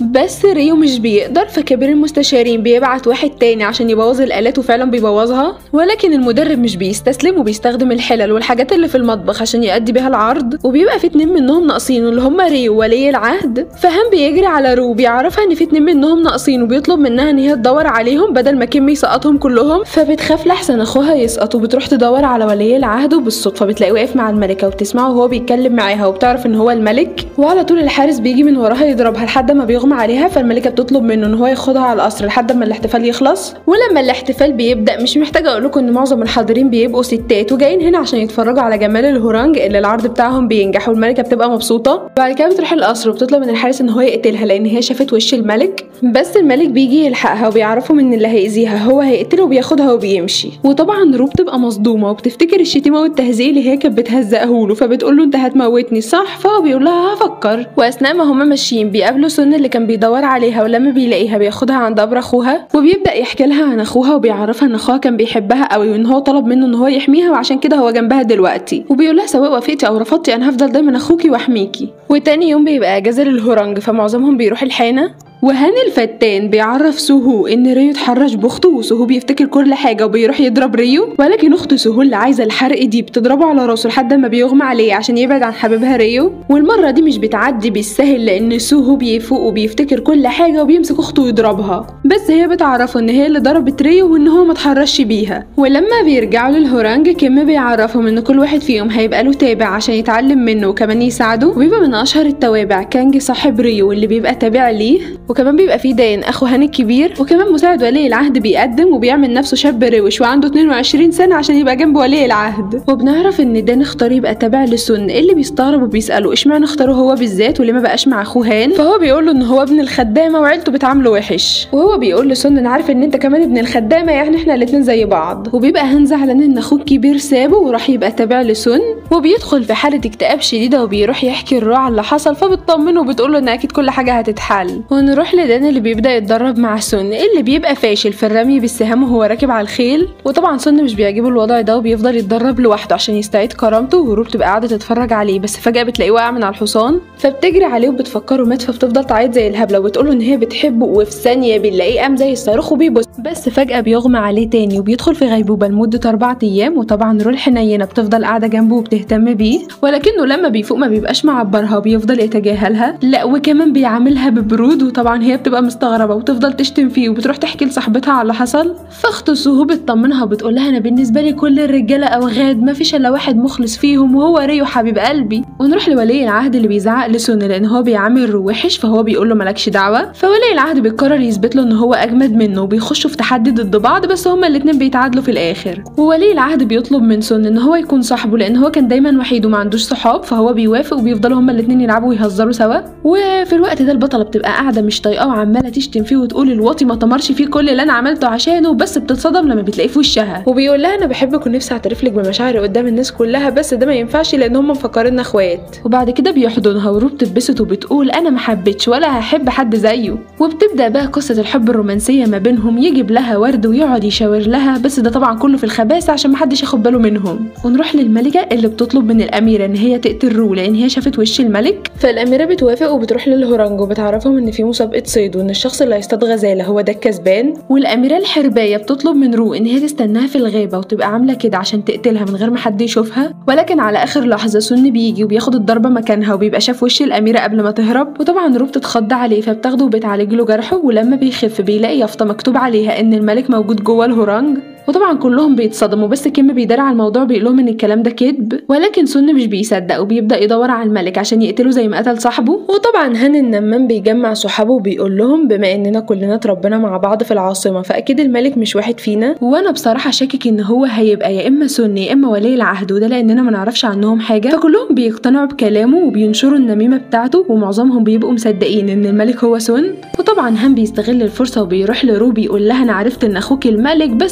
بس ريو مش بيقدر فكبير المستشارين بيبعت واحد تاني عشان يبوظ الآلات وفعلا بيبوظها ولكن المدرب مش بيستسلم وبيستخدم الحلل والحاجات اللي في المطبخ عشان يأدي بيها العرض وبيبقى في اتنين منهم ناقصين اللي هم ريو ولي العهد فهام بيجري على رو بيعرفها ان في اتنين منهم ناقصين وبيطلب منها ان هي تدور عليهم بدل ما كيم يسقطهم كلهم فبتخاف لحسن اخوها يسقط وبتروح تدور على ولي العهد وبالصدفه بتلاقيه واقف مع الملكه وبتسمعه وهو بيتكلم معاها وبتعرف ان هو الملك وعلى طول الحارس بيجي من وراها يضربها لحد ما بيغمى عليها فالملكه بتطلب منه ان هو ياخدها على القصر لحد ما الاحتفال يخلص ولما الاحتفال بيبدا مش محتاجه اقول لكم ان معظم الحاضرين بيبقوا ستات وجايين هنا عشان يتفرجوا على جمال الهورانج اللي العرض بتاعهم بينجح والملكه بتبقى مبسوطه بعد كده بتروح القصر وبتطلب من الحارس ان هو يقتلها لان هي شافت وش الملك بس الملك بيجي يلحقها وبيعرفهم ان اللي هيأذيها هو هيقتله وبياخدها وبيمشي وطبعا رو بتبقى مصدومه وبتفتكر الشتيمه والتهزيء اللي هي كانت بتهزقه له فبتقول له انت هتموتني صح فهو بيقول لها هفكر واثناء ما هما ماشيين بيقابلوا سن اللي كان بيدور عليها ولما بيلاقيها بياخدها عند قبر اخوها وبيبدا يحكي لها عن اخوها وبيعرفها ان اخوها كان بيحبها قوي وان هو طلب منه ان هو يحميها وعشان كده هو جنبها دلوقتي وبيقول لها سواء وافقتي او رفضتي انا هفضل دايما اخوكي واحميكي وتاني يوم بيبقى اجازه للهورانج فمعظمهم بيروح الحانه وهاني الفتان بيعرف سوهو ان ريو اتحرش باخته وسوهو بيفتكر كل حاجه وبيروح يضرب ريو ولكن اخت سوهو اللي عايزه الحرق دي بتضربه على راسه لحد ما بيغمى عليه عشان يبعد عن حبيبها ريو والمره دي مش بتعدي بالسهل لان سوهو بيفوق وبيفتكر كل حاجه وبيمسك اخته ويضربها بس هي بتعرفه ان هي اللي ضربت ريو وان هو ما اتحرش بيها ولما بيرجعوا للهورانج كيم بيعرفهم ان كل واحد فيهم هيبقى له تابع عشان يتعلم منه وكمان يساعده وبيبقى من اشهر التوابع كانج صاحب ريو اللي بيبقى تابع ليه وكمان بيبقى فيه دان اخو هاني الكبير وكمان مساعد ولي العهد بيقدم وبيعمل نفسه شاب روش وعنده 22 سنه عشان يبقى جنب ولي العهد وبنعرف ان دان اختار يبقى تابع لسن اللي بيستغرب وبيساله اشمعنى اختاره هو بالذات وليه ما بقاش مع اخوه هان فهو بيقول له ان هو ابن الخدامه وعيلته بتعامله وحش وهو بيقول لسن انا عارف ان انت كمان ابن الخدامه يعني احنا الاتنين زي بعض وبيبقى هان زعلان ان اخوه الكبير سابه وراح يبقى تابع لسن وبيدخل في حاله اكتئاب شديده وبيروح يحكي الرعا اللي حصل فبتطمنه وبتقول له ان اكيد كل حاجه هتتحل ونروح لدان اللي بيبدا يتدرب مع سن اللي بيبقى فاشل في الرمي بالسهام وهو راكب على الخيل وطبعا سن مش بيعجبه الوضع ده وبيفضل يتدرب لوحده عشان يستعيد كرامته وهرو بتبقى قاعده تتفرج عليه بس فجاه بتلاقيه واقع من على الحصان فبتجري عليه وبتفكره مات فبتفضل تعيط زي الهبله وبتقول له ان هي بتحبه وفي ثانيه بنلاقيه قام زي الصاروخ وبيبص بس فجاه بيغمى عليه تاني وبيدخل في غيبوبه لمده اربع ايام وطبعا رو الحنينه بتفضل قاعده جنبه وبتهتم بيه ولكنه لما بيفوق ما بيبقاش معبرها وبيفضل يتجاهلها لا وكمان بيعاملها ببرود وطبعا هي بتبقى مستغربه وتفضل تشتم فيه وبتروح تحكي لصاحبتها على اللي حصل فاخت سوهو بتطمنها وبتقول لها انا بالنسبه لي كل الرجاله اوغاد ما فيش الا واحد مخلص فيهم وهو ريو حبيب قلبي ونروح لولي العهد اللي بيزعق لسون لان هو بيعامل رو وحش فهو بيقول له مالكش دعوه فولي العهد بيقرر يثبت له ان هو اجمد منه وبيخشوا في تحدي ضد بعض بس هما الاتنين بيتعادلوا في الاخر وولي العهد بيطلب من سون ان هو يكون صاحبه لان هو كان دايما وحيد وما عندوش صحاب فهو بيوافق وبيفضلوا هما الاتنين يلعبوا ويهزروا سوا وفي الوقت ده البطله بتبقى قاعده مش طايقاه وعماله تشتم فيه وتقول الواطي ما تمرش فيه كل اللي انا عملته عشانه بس بتتصدم لما بتلاقيه في وشها وبيقول لها انا بحبك ونفسي اعترف لك بمشاعري قدام الناس كلها بس ده ما ينفعش لان هم مفكريننا اخوات وبعد كده بيحضنها ورو بتتبسط وبتقول انا ما حبيتش ولا هحب حد زيه وبتبدا بقى قصه الحب الرومانسيه ما بينهم يجيب لها ورد ويقعد يشاور لها بس ده طبعا كله في الخباثه عشان محدش ياخد باله منهم ونروح للملكه اللي بتطلب من الاميره ان هي تقتل رو لان هي شافت وش الملك فالاميره بتوافق وبتروح للهورانج وبتعرفهم ان في مسابقه صيد وان الشخص اللي هيصطاد غزاله هو ده الكسبان والاميره الحربايه بتطلب من رو ان هي تستناها في الغابه وتبقى عامله كده عشان تقتلها من غير ما حد يشوفها ولكن على اخر لحظه سن بيجي وبياخد الضربه مكانها وبيبقى شاف وش الاميره قبل ما تهرب وطبعا رو بتتخض عليه فبتاخده وبتعالج له جرحه ولما بيخف بيلاقي يافطه مكتوب عليها ان الملك موجود جوه الهورانج وطبعا كلهم بيتصدموا بس كيم بيدار على الموضوع بيقول لهم ان الكلام ده كذب ولكن سن مش بيصدق وبيبدا يدور على الملك عشان يقتله زي ما قتل صاحبه وطبعا هان النمام بيجمع صحابه وبيقول لهم بما اننا كلنا اتربينا مع بعض في العاصمه فاكيد الملك مش واحد فينا وانا بصراحه شاكك ان هو هيبقى يا اما سن يا اما ولي العهد وده لاننا ما نعرفش عنهم حاجه فكلهم بيقتنعوا بكلامه وبينشروا النميمه بتاعته ومعظمهم بيبقوا مصدقين ان الملك هو سن وطبعا هان بيستغل الفرصه وبيروح لرو بيقول لها انا عرفت ان اخوك الملك بس هي بتعرف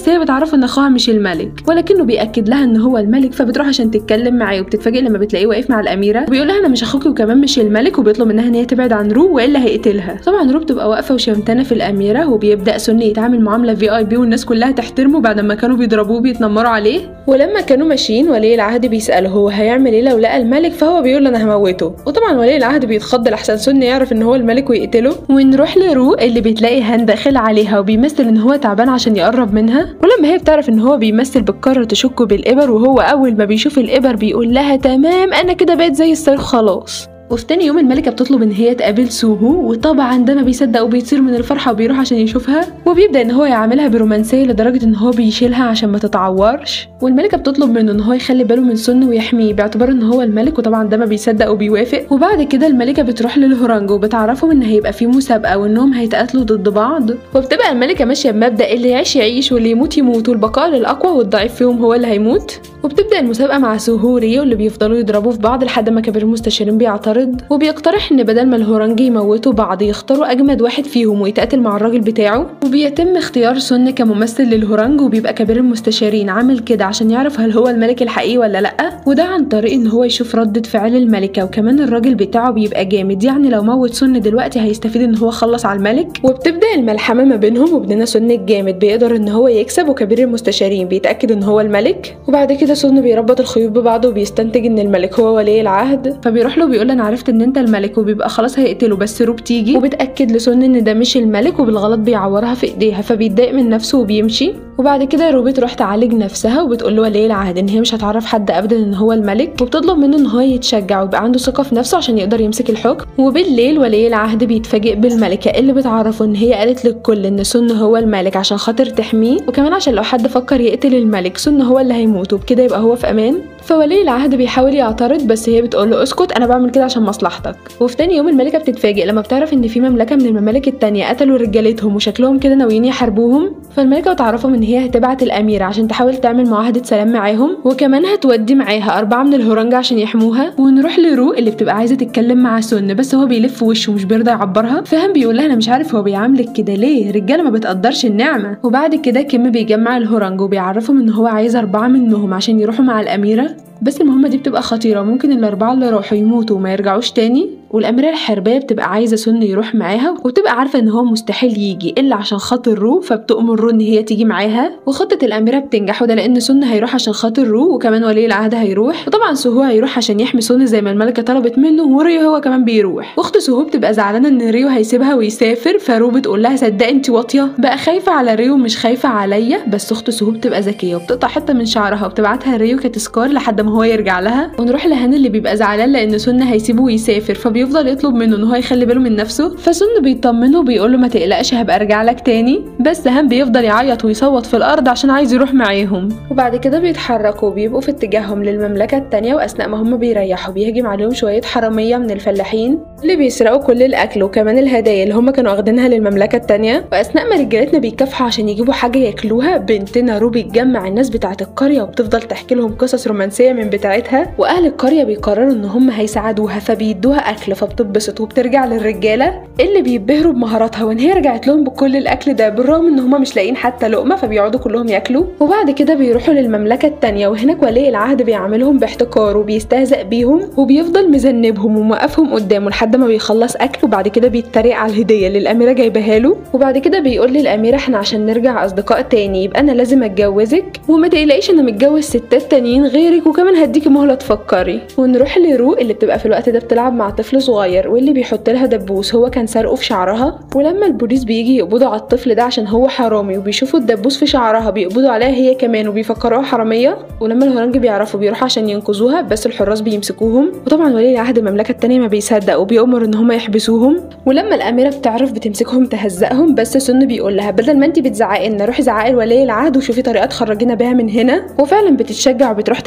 بتعرفه ان اخوها مش الملك ولكنه بيأكد لها ان هو الملك فبتروح عشان تتكلم معاه وبتتفاجئ لما بتلاقيه واقف مع الاميره وبيقول لها انا مش اخوكي وكمان مش الملك وبيطلب منها ان هي تبعد عن رو والا هيقتلها طبعا رو بتبقى واقفه وشمتانه في الاميره وبيبدا سن يتعامل معامله في اي بي والناس كلها تحترمه بعد ما كانوا بيضربوه بيتنمروا عليه ولما كانوا ماشيين ولي العهد بيساله هو هيعمل ايه لو لقى الملك فهو بيقول انا هموته وطبعا ولي العهد بيتخض لحسن سن يعرف ان هو الملك ويقتله ونروح لرو اللي بتلاقي هان داخل عليها وبيمثل ان هو تعبان عشان يقرب منها ولما هي بتعرف ان هو بيمثل بتقرر تشكه بالابر وهو اول ما بيشوف الابر بيقول لها تمام انا كده بقيت زي الصاروخ خلاص وفي تاني يوم الملكة بتطلب ان هي تقابل سوهو وطبعا ده ما بيصدق وبيطير من الفرحة وبيروح عشان يشوفها وبيبدأ ان هو يعاملها برومانسية لدرجة ان هو بيشيلها عشان ما تتعورش والملكة بتطلب منه ان هو يخلي باله من سن ويحميه باعتبار ان هو الملك وطبعا ده ما بيصدق وبيوافق وبعد كده الملكة بتروح للهورانج وبتعرفهم ان هيبقى في مسابقة وانهم هيتقاتلوا ضد بعض وبتبقى الملكة ماشية بمبدأ اللي يعيش يعيش واللي يموت يموت والبقاء للأقوى والضعيف فيهم هو اللي هيموت وبتبدأ المسابقة مع سوهو ريو اللي بيفضلوا يضربوا في بعض لحد ما كبير المستشارين بيعترض وبيقترح ان بدل ما الهورانجي يموتوا بعض يختاروا اجمد واحد فيهم ويتقاتل مع الراجل بتاعه وبيتم اختيار سن كممثل للهورانج وبيبقى كبير المستشارين عامل كده عشان يعرف هل هو الملك الحقيقي ولا لا وده عن طريق ان هو يشوف ردة فعل الملكة وكمان الراجل بتاعه بيبقى جامد يعني لو موت سن دلوقتي هيستفيد ان هو خلص على الملك وبتبدأ الملحمة ما بينهم وابننا سن الجامد بيقدر ان هو يكسب وكبير المستشارين بيتأكد ان هو الملك وبعد كده سن بيربط الخيوط ببعضه وبيستنتج ان الملك هو ولي العهد فبيروح له بيقول انا عرفت ان انت الملك وبيبقى خلاص هيقتله بس رو بتيجي وبتاكد لسن ان ده مش الملك وبالغلط بيعورها في ايديها فبيتضايق من نفسه وبيمشي وبعد كده رو بتروح تعالج نفسها وبتقول له ولي العهد ان هي مش هتعرف حد ابدا ان هو الملك وبتطلب منه ان هو يتشجع ويبقى عنده ثقه في نفسه عشان يقدر يمسك الحكم وبالليل ولي العهد بيتفاجئ بالملكه اللي بتعرفه ان هي قالت للكل ان سن هو الملك عشان خاطر تحميه وكمان عشان لو حد فكر يقتل الملك سن هو اللي هيموت وبكده يبقى هو في امان فولي العهد بيحاول يعترض بس هي بتقول له اسكت انا بعمل كده عشان مصلحتك وفي تاني يوم الملكه بتتفاجئ لما بتعرف ان في مملكه من الممالك التانية قتلوا رجالتهم وشكلهم كده ناويين يحاربوهم فالملكه بتعرفهم ان هي هتبعت الاميره عشان تحاول تعمل معاهده سلام معاهم وكمان هتودي معاها اربعه من الهورنج عشان يحموها ونروح لرو اللي بتبقى عايزه تتكلم مع سن بس هو بيلف وشه ومش بيرضى يعبرها فهم بيقول لها انا مش عارف هو بيعاملك كده ليه رجاله ما بتقدرش النعمه وبعد كده كيم بيجمع الهورنج وبيعرفهم ان هو عايز اربعه منهم عشان يروحوا مع الاميره بس المهمة دي بتبقى خطيرة ممكن الأربعة اللي راحوا يموتوا وما يرجعوش تاني والأميرة الحربية بتبقى عايزة سن يروح معاها وبتبقى عارفة إن هو مستحيل يجي إلا عشان خاطر رو فبتأمر رو إن هي تيجي معاها وخطة الأميرة بتنجح وده لأن سن هيروح عشان خاطر رو وكمان ولي العهد هيروح وطبعا سهو هيروح عشان يحمي سن زي ما الملكة طلبت منه وريو هو كمان بيروح واخت سهو بتبقى زعلانة إن ريو هيسيبها ويسافر فرو بتقول لها صدقي انت واطية بقى خايفة على ريو مش خايفة عليا بس أخت سهو بتبقى ذكية وبتقطع حتة من شعرها وبتبعتها ريو كتذكار لحد ما هو يرجع لها ونروح لهان اللي بيبقى زعلان لان سن هيسيبه ويسافر فبيفضل يطلب منه ان هو يخلي باله من نفسه فسن بيطمنه وبيقول له ما تقلقش هبقى ارجع لك تاني بس هان بيفضل يعيط ويصوت في الارض عشان عايز يروح معاهم وبعد كده بيتحركوا وبيبقوا في اتجاههم للمملكه التانية واثناء ما هم بيريحوا بيهجم عليهم شويه حراميه من الفلاحين اللي بيسرقوا كل الاكل وكمان الهدايا اللي هم كانوا واخدينها للمملكه التانية واثناء ما رجالتنا بيكافحوا عشان يجيبوا حاجه ياكلوها بنتنا رو بتجمع الناس بتاعه القريه وبتفضل تحكي لهم قصص رومانسيه من بتاعتها واهل القريه بيقرروا ان هم هيساعدوها فبيدوها اكل فبتتبسط وبترجع للرجاله اللي بيتبهروا بمهاراتها وان هي رجعت لهم بكل الاكل ده بالرغم ان هم مش لاقيين حتى لقمه فبيقعدوا كلهم ياكلوا وبعد كده بيروحوا للمملكه التانية وهناك ولي العهد بيعاملهم باحتقار وبيستهزأ بيهم وبيفضل مذنبهم وموقفهم قدامه لحد ما بيخلص اكل وبعد كده بيتريق على الهديه اللي الاميره جايباها له وبعد كده بيقول للاميره احنا عشان نرجع اصدقاء تاني يبقى انا لازم اتجوزك وما تقلقيش انا متجوز ستات تانيين غيرك وكمان هديكي مهله تفكري ونروح لرو اللي بتبقى في الوقت ده بتلعب مع طفل صغير واللي بيحط لها دبوس هو كان سارقه في شعرها ولما البوليس بيجي يقبضوا على الطفل ده عشان هو حرامي وبيشوفوا الدبوس في شعرها بيقبضوا عليها هي كمان وبيفكروها حراميه ولما الهرنج بيعرفوا بيروحوا عشان ينقذوها بس الحراس بيمسكوهم وطبعا ولي العهد المملكه التانية ما بيصدق وبيأمر ان هم يحبسوهم ولما الاميره بتعرف بتمسكهم تهزقهم بس سن بيقول لها بدل ما انت بتزعقي لنا روحي زعقي لولي العهد وشوفي طريقه تخرجينا بيها من هنا وفعلا بتتشجع وبتروح تهزق ولي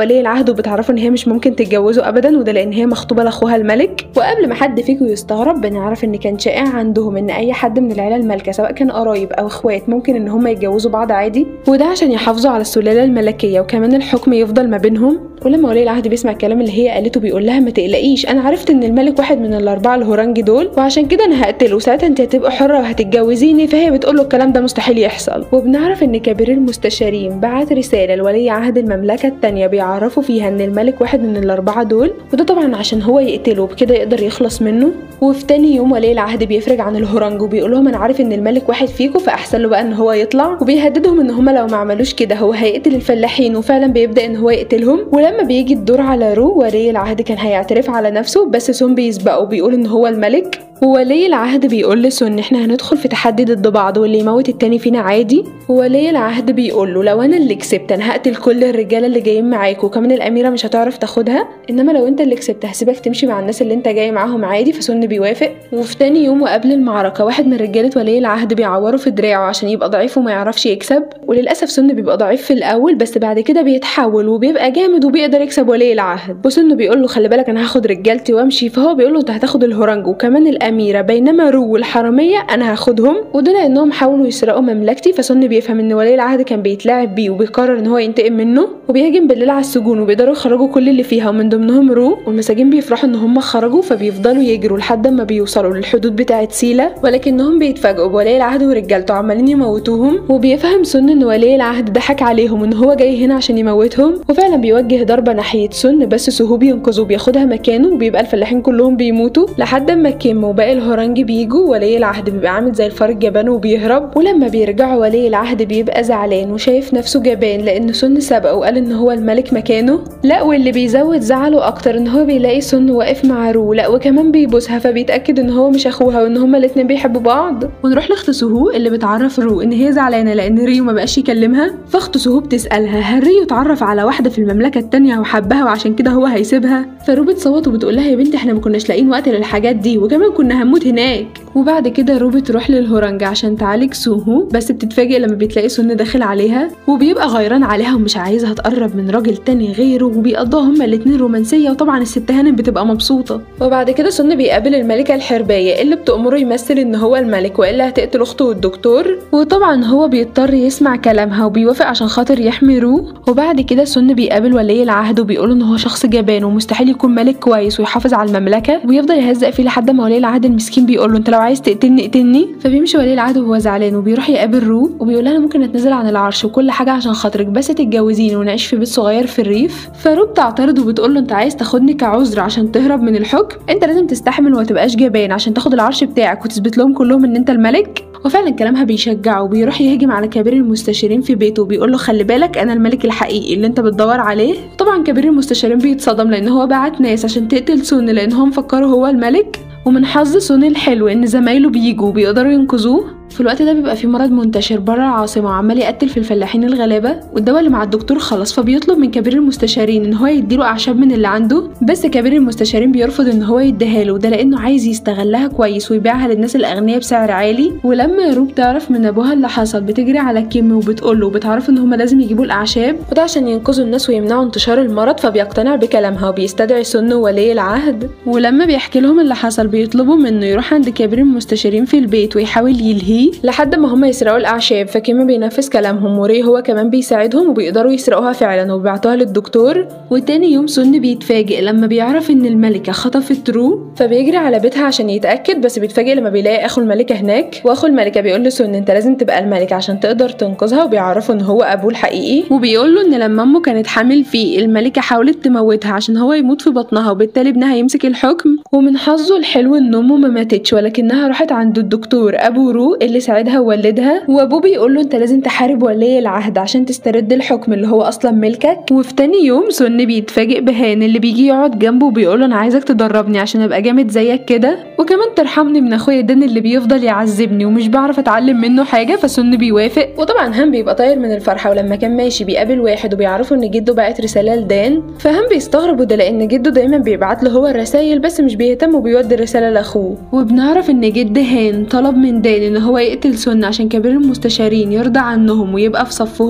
ولي العهد وبتعرفوا ان هي مش ممكن تتجوزه ابدا وده لان هي مخطوبه لاخوها الملك وقبل ما حد فيكم يستغرب بنعرف ان كان شائع عندهم ان اي حد من العيله المالكه سواء كان قرايب او اخوات ممكن ان هم يتجوزوا بعض عادي وده عشان يحافظوا على السلاله الملكيه وكمان الحكم يفضل ما بينهم ولما ولي العهد بيسمع الكلام اللي هي قالته بيقول لها ما تقلقيش انا عرفت ان الملك واحد من الاربعه الهورنج دول وعشان كده انا هقتله ساعتها انت هتبقى حره وهتتجوزيني فهي بتقول له الكلام ده مستحيل يحصل وبنعرف ان كبير المستشارين بعت رساله لولي عهد المملكه التانية بيعرفوا فيها ان الملك واحد من الاربعه دول وده طبعا عشان هو يقتله بكده يقدر يخلص منه وفي تاني يوم ولي العهد بيفرج عن الهورنج وبيقول لهم انا عارف ان الملك واحد فيكم فاحسن له بقى ان هو يطلع وبيهددهم ان هم لو ما عملوش كده هو هيقتل الفلاحين وفعلا بيبدا ان هو يقتلهم ولما بيجي الدور على رو ولي العهد كان هيعترف على نفسه بس سون بيسبقه وبيقول ان هو الملك وولي العهد بيقول لسون احنا هندخل في تحدي ضد بعض واللي يموت التاني فينا عادي وولي العهد بيقول له لو انا اللي كسبت انا هقتل كل الرجاله اللي جايين معاك وكمان الاميره مش هتعرف تاخدها انما لو انت اللي كسبت هسيبك تمشي مع الناس اللي انت جاي معاهم عادي فسون بيوافق وفي تاني يوم وقبل المعركه واحد من رجاله ولي العهد بيعوره في دراعه عشان يبقى ضعيف وما يعرفش يكسب وللاسف سون بيبقى ضعيف في الاول بس بعد كده بيتحول وبيبقى جامد وبيقدر يكسب ولي العهد وسون بيقول له خلي بالك انا هاخد رجالتي وامشي فهو بيقول له انت هتاخد الهورنج وكمان الاميره بينما رو والحراميه انا هاخدهم وده لانهم حاولوا يسرقوا مملكتي فسون بيفهم ان ولي العهد كان بيتلاعب بيه وبيقرر ان هو ينتقم منه وبيهاجم بالليل على السجون وبيقدروا يخرجوا كل اللي فيها ومن ضمنهم رو والمساجين بيفرحوا ان هم خرجوا فبيفضلوا يجروا لحد ما بيوصلوا للحدود بتاعه سيلا ولكنهم بيتفاجئوا بولي العهد ورجالته عمالين يموتوهم وبيفهم سون ان ولي العهد ضحك عليهم ان هو جاي هنا عشان يموتهم وفعلا بيوجه ضربه ناحيه سون بس سهو بينقذه بياخدها مكانه وبيبقى الفلاحين كلهم بيموتوا لحد ما كيم وباقي الهورنج بيجوا ولي العهد بيبقى عامل زي الفار الجبان وبيهرب ولما بيرجعوا ولي العهد بيبقى زعلان وشايف نفسه جبان لان سون سبقه وقال ان هو الملك مكانه لا واللي بيزود زعله اكتر ان هو بيلاقي سون واقف مع رو لا وكمان بيبوسها فبيتاكد ان هو مش اخوها وان هما الاتنين بيحبوا بعض ونروح لاخت سهو اللي بتعرف رو ان هي زعلانه لان ريو ما بقاش يكلمها فاخت سهو بتسالها هل ريو اتعرف على واحده في المملكه التانية وحبها وعشان كده هو هيسيبها فرو بتصوت وبتقول لها يا بنتي احنا ما كناش لاقيين وقت للحاجات دي وكمان كنا هنموت هناك وبعد كده رو بتروح للهورنج عشان تعالج سوهو بس بتتفاجئ لما بتلاقي سون داخل عليها وبيبقى غيران عليها ومش عايزها تقرب من راجل تاني غيره وبيقضوا هما الاتنين رومانسيه وطبعا الست هانم بتبقى مبسوطه وبعد كده سون بيقابل الملكه الحربايه اللي بتأمره يمثل ان هو الملك والا هتقتل اخته والدكتور وطبعا هو بيضطر يسمع كلامها وبيوافق عشان خاطر يحمي رو وبعد كده سون بيقابل ولي العهد وبيقول ان هو شخص جبان ومستحيل يكون ملك كويس ويحافظ على المملكه وبيفضل يهزق فيه لحد ما ولي العهد المسكين بيقول له انت لو عايز تقتلني اقتلني فبيمشي ولي العهد وهو زعلان وبيروح يقابل رو وبيقول لها انا ممكن اتنازل عن العرش وكل حاجه عشان خاطرك بس تتجوزيني ونعيش في بيت صغير في الريف فرو بتعترض وبتقول له انت عايز تاخدني كعذر عشان تهرب من الحكم انت لازم تستحمل وما تبقاش جبان عشان تاخد العرش بتاعك وتثبت لهم كلهم ان انت الملك وفعلا كلامها بيشجعه وبيروح يهجم على كبير المستشارين في بيته وبيقول له خلي بالك انا الملك الحقيقي اللي انت بتدور عليه طبعا كبير المستشارين بيتصدم لان هو بعت ناس عشان تقتل سون لان هم فكروا هو الملك ومن حظ سون الحلو ان زمايله بيجوا وبيقدروا ينقذوه في الوقت ده بيبقى في مرض منتشر بره العاصمه وعمال يقتل في الفلاحين الغلابه والدواء اللي مع الدكتور خلص فبيطلب من كبير المستشارين ان هو يديله اعشاب من اللي عنده بس كبير المستشارين بيرفض ان هو يديها له ده لانه عايز يستغلها كويس ويبيعها للناس الاغنياء بسعر عالي ولما روب تعرف من ابوها اللي حصل بتجري على كيم وبتقول له وبتعرف ان هما لازم يجيبوا الاعشاب وده عشان ينقذوا الناس ويمنعوا انتشار المرض فبيقتنع بكلامها وبيستدعي سن ولي العهد ولما بيحكي لهم اللي حصل بيطلبوا منه يروح عند كبير المستشارين في البيت ويحاول يلهيه لحد ما هما يسرقوا الاعشاب فكيم بينفذ كلامهم وري هو كمان بيساعدهم وبيقدروا يسرقوها فعلا وبيبعتوها للدكتور وتاني يوم سن بيتفاجئ لما بيعرف ان الملكه خطفت رو فبيجري على بيتها عشان يتاكد بس بيتفاجئ لما بيلاقي اخو الملكه هناك واخو الملكه بيقول لسن انت لازم تبقى الملك عشان تقدر تنقذها وبيعرفه ان هو ابوه الحقيقي وبيقول له ان لما امه كانت حامل فيه الملكه حاولت تموتها عشان هو يموت في بطنها وبالتالي ابنها يمسك الحكم ومن حظه الحلو ان امه ما ماتتش ولكنها راحت عند الدكتور ابو رو اللي ساعدها وولدها وابوه بيقول له انت لازم تحارب ولي العهد عشان تسترد الحكم اللي هو اصلا ملكك وفي تاني يوم سن بيتفاجئ بهان اللي بيجي يقعد جنبه وبيقول له انا عايزك تدربني عشان ابقى جامد زيك كده وكمان ترحمني من اخويا دان اللي بيفضل يعذبني ومش بعرف اتعلم منه حاجه فسن بيوافق وطبعا هان بيبقى طاير من الفرحه ولما كان ماشي بيقابل واحد وبيعرفوا ان جده بعت رساله لدان فهان بيستغرب وده لان جده دايما بيبعت له هو الرسايل بس مش بيهتم وبيودي الرساله لاخوه وبنعرف ان جد هان طلب من دان ان هو يقتل سن عشان كبير المستشارين يرضى عنهم ويبقى في صفهم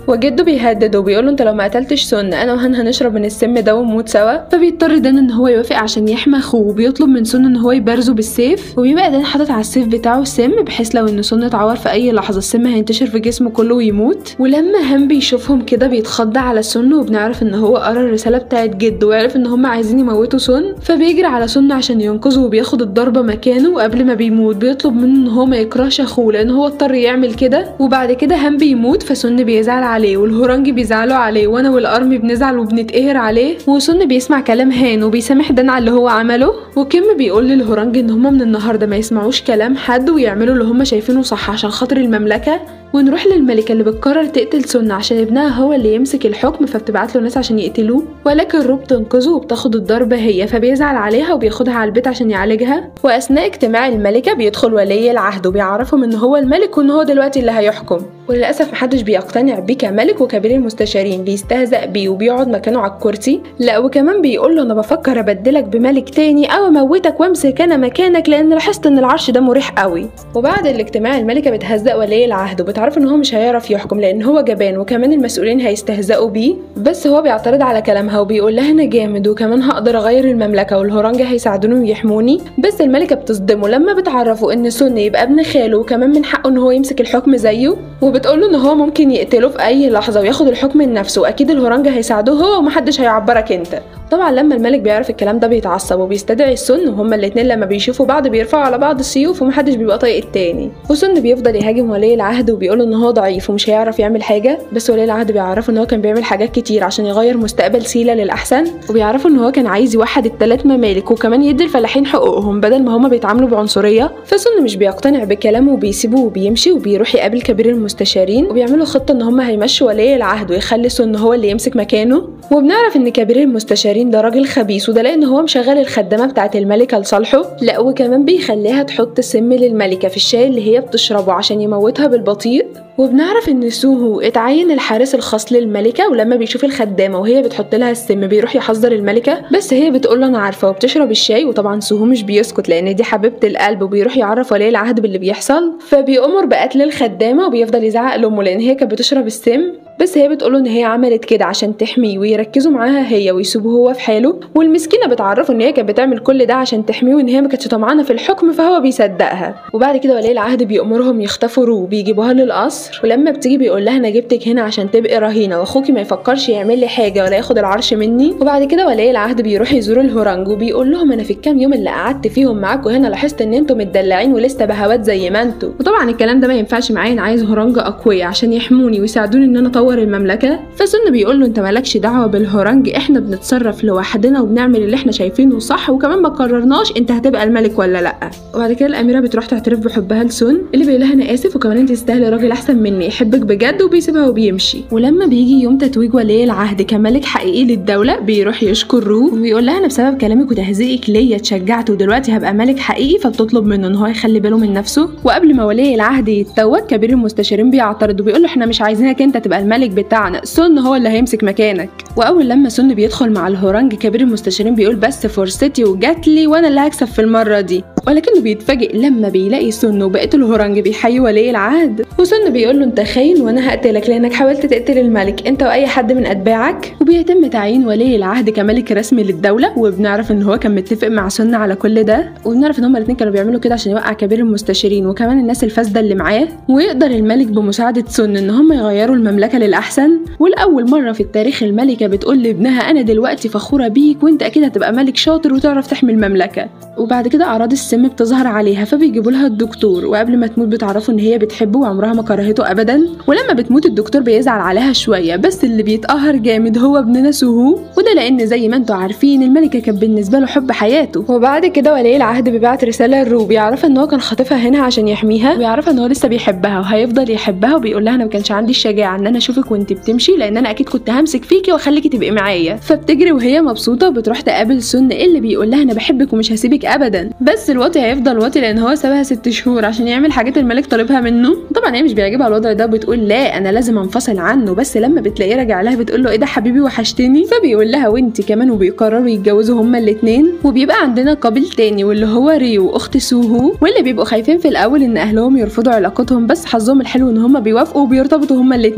وجده بيهدده وبيقول له انت لو ما قتلتش سن انا وهان هنشرب من السم ده ونموت سوا فبيضطر دان ان هو يوافق عشان يحمي اخوه وبيطلب من سن ان هو يبارزه بالسيف وبيبقى دان حاطط على السيف بتاعه سم بحيث لو ان سن اتعور في اي لحظه السم هينتشر في جسمه كله ويموت ولما هان بيشوفهم كده بيتخض على سن وبنعرف ان هو قرا الرساله بتاعت جده وعرف ان هم عايزين يموتوا سن فبيجري على سن عشان ينقذه وبياخد الضربه مكانه وقبل ما بيموت بيطلب منه ان هو ما يكرهش اخوه لان هو اضطر يعمل كده وبعد كده هان بيموت فسن بيزعل عليه والهورانج بيزعلوا عليه وانا والارمي بنزعل وبنتقهر عليه وسن بيسمع كلام هان وبيسامح دان على اللي هو عمله وكيم بيقول للهورانج ان هما من النهارده ما يسمعوش كلام حد ويعملوا اللي هما شايفينه صح عشان خاطر المملكه ونروح للملكة اللي بتقرر تقتل سن عشان ابنها هو اللي يمسك الحكم فبتبعت له ناس عشان يقتلوه ولكن روب تنقذه وبتاخد الضربة هي فبيزعل عليها وبياخدها على البيت عشان يعالجها وأثناء اجتماع الملكة بيدخل ولي العهد وبيعرفهم إن هو الملك وإن هو دلوقتي اللي هيحكم وللأسف محدش بيقتنع بيه كملك وكبير المستشارين بيستهزأ بيه وبيقعد مكانه على الكرسي لا وكمان بيقول له أنا بفكر أبدلك بملك تاني أو أموتك وأمسك أنا مكانك لأن لاحظت إن العرش ده مريح قوي وبعد الاجتماع الملكة بتهزأ ولي العهد وبتعرف إن هو مش هيعرف يحكم لأن هو جبان وكمان المسؤولين هيستهزئوا بيه بس هو بيعترض على كلامها وبيقول لها أنا جامد وكمان هقدر أغير المملكة والهورانجة هيساعدوني ويحموني بس الملكة بتصدمه لما بتعرفه إن سن يبقى ابن خاله وكمان من حقه إن هو يمسك الحكم زيه وبتقول له ان هو ممكن يقتله في اي لحظه وياخد الحكم لنفسه واكيد الهورانجا هيساعدوه هو ومحدش هيعبرك انت طبعا لما الملك بيعرف الكلام ده بيتعصب وبيستدعي السن وهما الاتنين لما بيشوفوا بعض بيرفعوا على بعض السيوف ومحدش بيبقى طايق التاني وسن بيفضل يهاجم ولي العهد وبيقول ان هو ضعيف ومش هيعرف يعمل حاجه بس ولي العهد بيعرفه ان هو كان بيعمل حاجات كتير عشان يغير مستقبل سيلا للاحسن وبيعرفوا ان هو كان عايز يوحد الثلاث ممالك وكمان يدي الفلاحين حقوقهم بدل ما هما بيتعاملوا بعنصريه فسن مش بيقتنع بكلامه وبيسيبه وبيمشي وبيروح يقابل كبير المستشارين وبيعملوا خطه ان هما هيمشوا ولي العهد ويخلي سن هو اللي يمسك مكانه وبنعرف ان كبير المستشارين ده راجل خبيث وده لان هو مشغل الخدامه بتاعه الملكه لصالحه لا وكمان بيخليها تحط سم للملكه في الشاي اللي هي بتشربه عشان يموتها بالبطيء وبنعرف ان سوهو اتعين الحارس الخاص للملكه ولما بيشوف الخدامه وهي بتحط لها السم بيروح يحذر الملكه بس هي بتقول له انا عارفه وبتشرب الشاي وطبعا سوهو مش بيسكت لان دي حبيبه القلب وبيروح يعرف ولي العهد باللي بيحصل فبيأمر بقتل الخدامه وبيفضل يزعق لامه لان هي كانت بتشرب السم بس هي بتقوله ان هي عملت كده عشان تحميه ويركزوا معاها هي ويسيبوه هو في حاله والمسكينه بتعرفه ان هي كانت بتعمل كل ده عشان تحميه وان هي ما كانتش طمعانه في الحكم فهو بيصدقها وبعد كده ولي العهد بيأمرهم يخطفوا رو بيجيبوها للقصر ولما بتيجي بيقول لها انا جبتك هنا عشان تبقي رهينه واخوكي ما يفكرش يعمل لي حاجه ولا ياخد العرش مني وبعد كده ولي العهد بيروح يزور الهورانج وبيقول لهم انا في الكام يوم اللي قعدت فيهم معاكم هنا لاحظت ان انتم متدلعين ولسه بهوات زي ما انتم وطبعا الكلام ده ما ينفعش معايا انا عايز هورانج اقوياء عشان يحموني ويساعدوني ان انا اطور المملكه فسن بيقول له انت مالكش دعوه بالهورانج احنا بنتصرف لوحدنا وبنعمل اللي احنا شايفينه صح وكمان ما قررناش انت هتبقى الملك ولا لا وبعد كده الاميره بتروح تعترف بحبها لسون اللي بيقول لها انا اسف وكمان انت تستاهلي راجل احسن مني يحبك بجد وبيسيبها وبيمشي ولما بيجي يوم تتويج ولي العهد كملك حقيقي للدوله بيروح يشكر رو وبيقول لها انا بسبب كلامك وتهزيئك ليا اتشجعت ودلوقتي هبقى ملك حقيقي فبتطلب منه ان هو يخلي باله من نفسه وقبل ما ولي العهد يتوج كبير المستشارين بيعترض وبيقول له احنا مش عايزينك انت تبقى الملك بتاعنا سون هو اللي هيمسك مكانك واول لما سون بيدخل مع الهورانج كبير المستشارين بيقول بس فرصتي وجات لي وانا اللي هكسب في المره دي ولكنه بيتفاجئ لما بيلاقي سن وبقيه الهورانج بيحيي ولي العهد وسن بيقول له انت خاين وانا هقتلك لانك حاولت تقتل الملك انت واي حد من اتباعك وبيتم تعيين ولي العهد كملك رسمي للدوله وبنعرف ان هو كان متفق مع سن على كل ده وبنعرف ان هما الاثنين كانوا بيعملوا كده عشان يوقع كبير المستشارين وكمان الناس الفاسده اللي معاه ويقدر الملك بمساعده سن ان هم يغيروا المملكه للاحسن ولاول مره في التاريخ الملكه بتقول لابنها انا دلوقتي فخوره بيك وانت اكيد هتبقى ملك شاطر وتعرف تحمي المملكه وبعد كده اعراض السم بتظهر عليها فبيجيبوا لها الدكتور وقبل ما تموت بتعرفوا ان هي بتحبه وعمرها ما كرهته ابدا ولما بتموت الدكتور بيزعل عليها شويه بس اللي بيتقهر جامد هو ابننا سوهو وده لان زي ما انتم عارفين الملكه كانت بالنسبه له حب حياته وبعد كده ولي العهد بيبعت رساله لرو بيعرفها ان هو كان خاطفها هنا عشان يحميها ويعرفها ان هو لسه بيحبها وهيفضل يحبها وبيقول لها انا ما كانش عندي الشجاعه ان انا اشوفك وانت بتمشي لان انا اكيد كنت همسك فيكي واخليكي تبقي معايا فبتجري وهي مبسوطه وبتروح تقابل سن اللي بيقول لها انا بحبك ومش هسيبك ابدا بس الواطي هيفضل واطي لان هو سابها ست شهور عشان يعمل حاجات الملك طالبها منه طبعا هي مش بيعجبها الوضع ده بتقول لا انا لازم انفصل عنه بس لما بتلاقيه راجع لها بتقول له ايه ده حبيبي وحشتني فبيقول لها وانت كمان وبيقرروا يتجوزوا هما الاثنين وبيبقى عندنا قابل تاني واللي هو ريو اخت سوهو واللي بيبقوا خايفين في الاول ان اهلهم يرفضوا علاقتهم بس حظهم الحلو ان هما بيوافقوا وبيرتبطوا هما الاثنين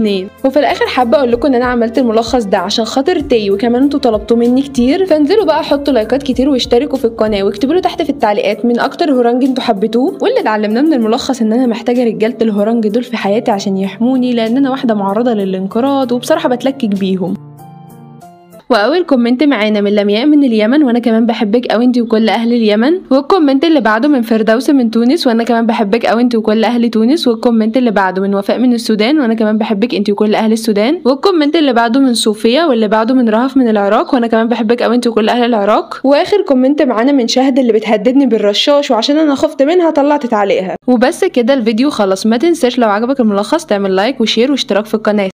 وفي الاخر حابه اقول لكم ان انا عملت الملخص ده عشان خاطر تي وكمان انتوا طلبتوه مني كتير فانزلوا بقى حطوا لايكات كتير واشتركوا في القناه واكتبوا له تحت في التعليقات من اكتر هورانج انتوا حبيتوه واللي اتعلمناه من الملخص ان انا محتاجه رجاله الهورانج دول في حياتي عشان يحموني لان انا واحده معرضه للانقراض وبصراحه بتلكك بيهم واول كومنت معانا من لمياء من اليمن وانا كمان بحبك قوي انت وكل اهل اليمن والكومنت اللي بعده من فردوس من تونس وانا كمان بحبك قوي انت وكل اهل تونس والكومنت اللي بعده من وفاء من السودان وانا كمان بحبك انت وكل اهل السودان والكومنت اللي بعده من صوفيا واللي بعده من رهف من العراق وانا كمان بحبك قوي انت وكل اهل العراق واخر كومنت معانا من شهد اللي بتهددني بالرشاش وعشان انا خفت منها طلعت تعليقها وبس كده الفيديو خلص ما تنساش لو عجبك الملخص تعمل لايك وشير واشتراك في القناه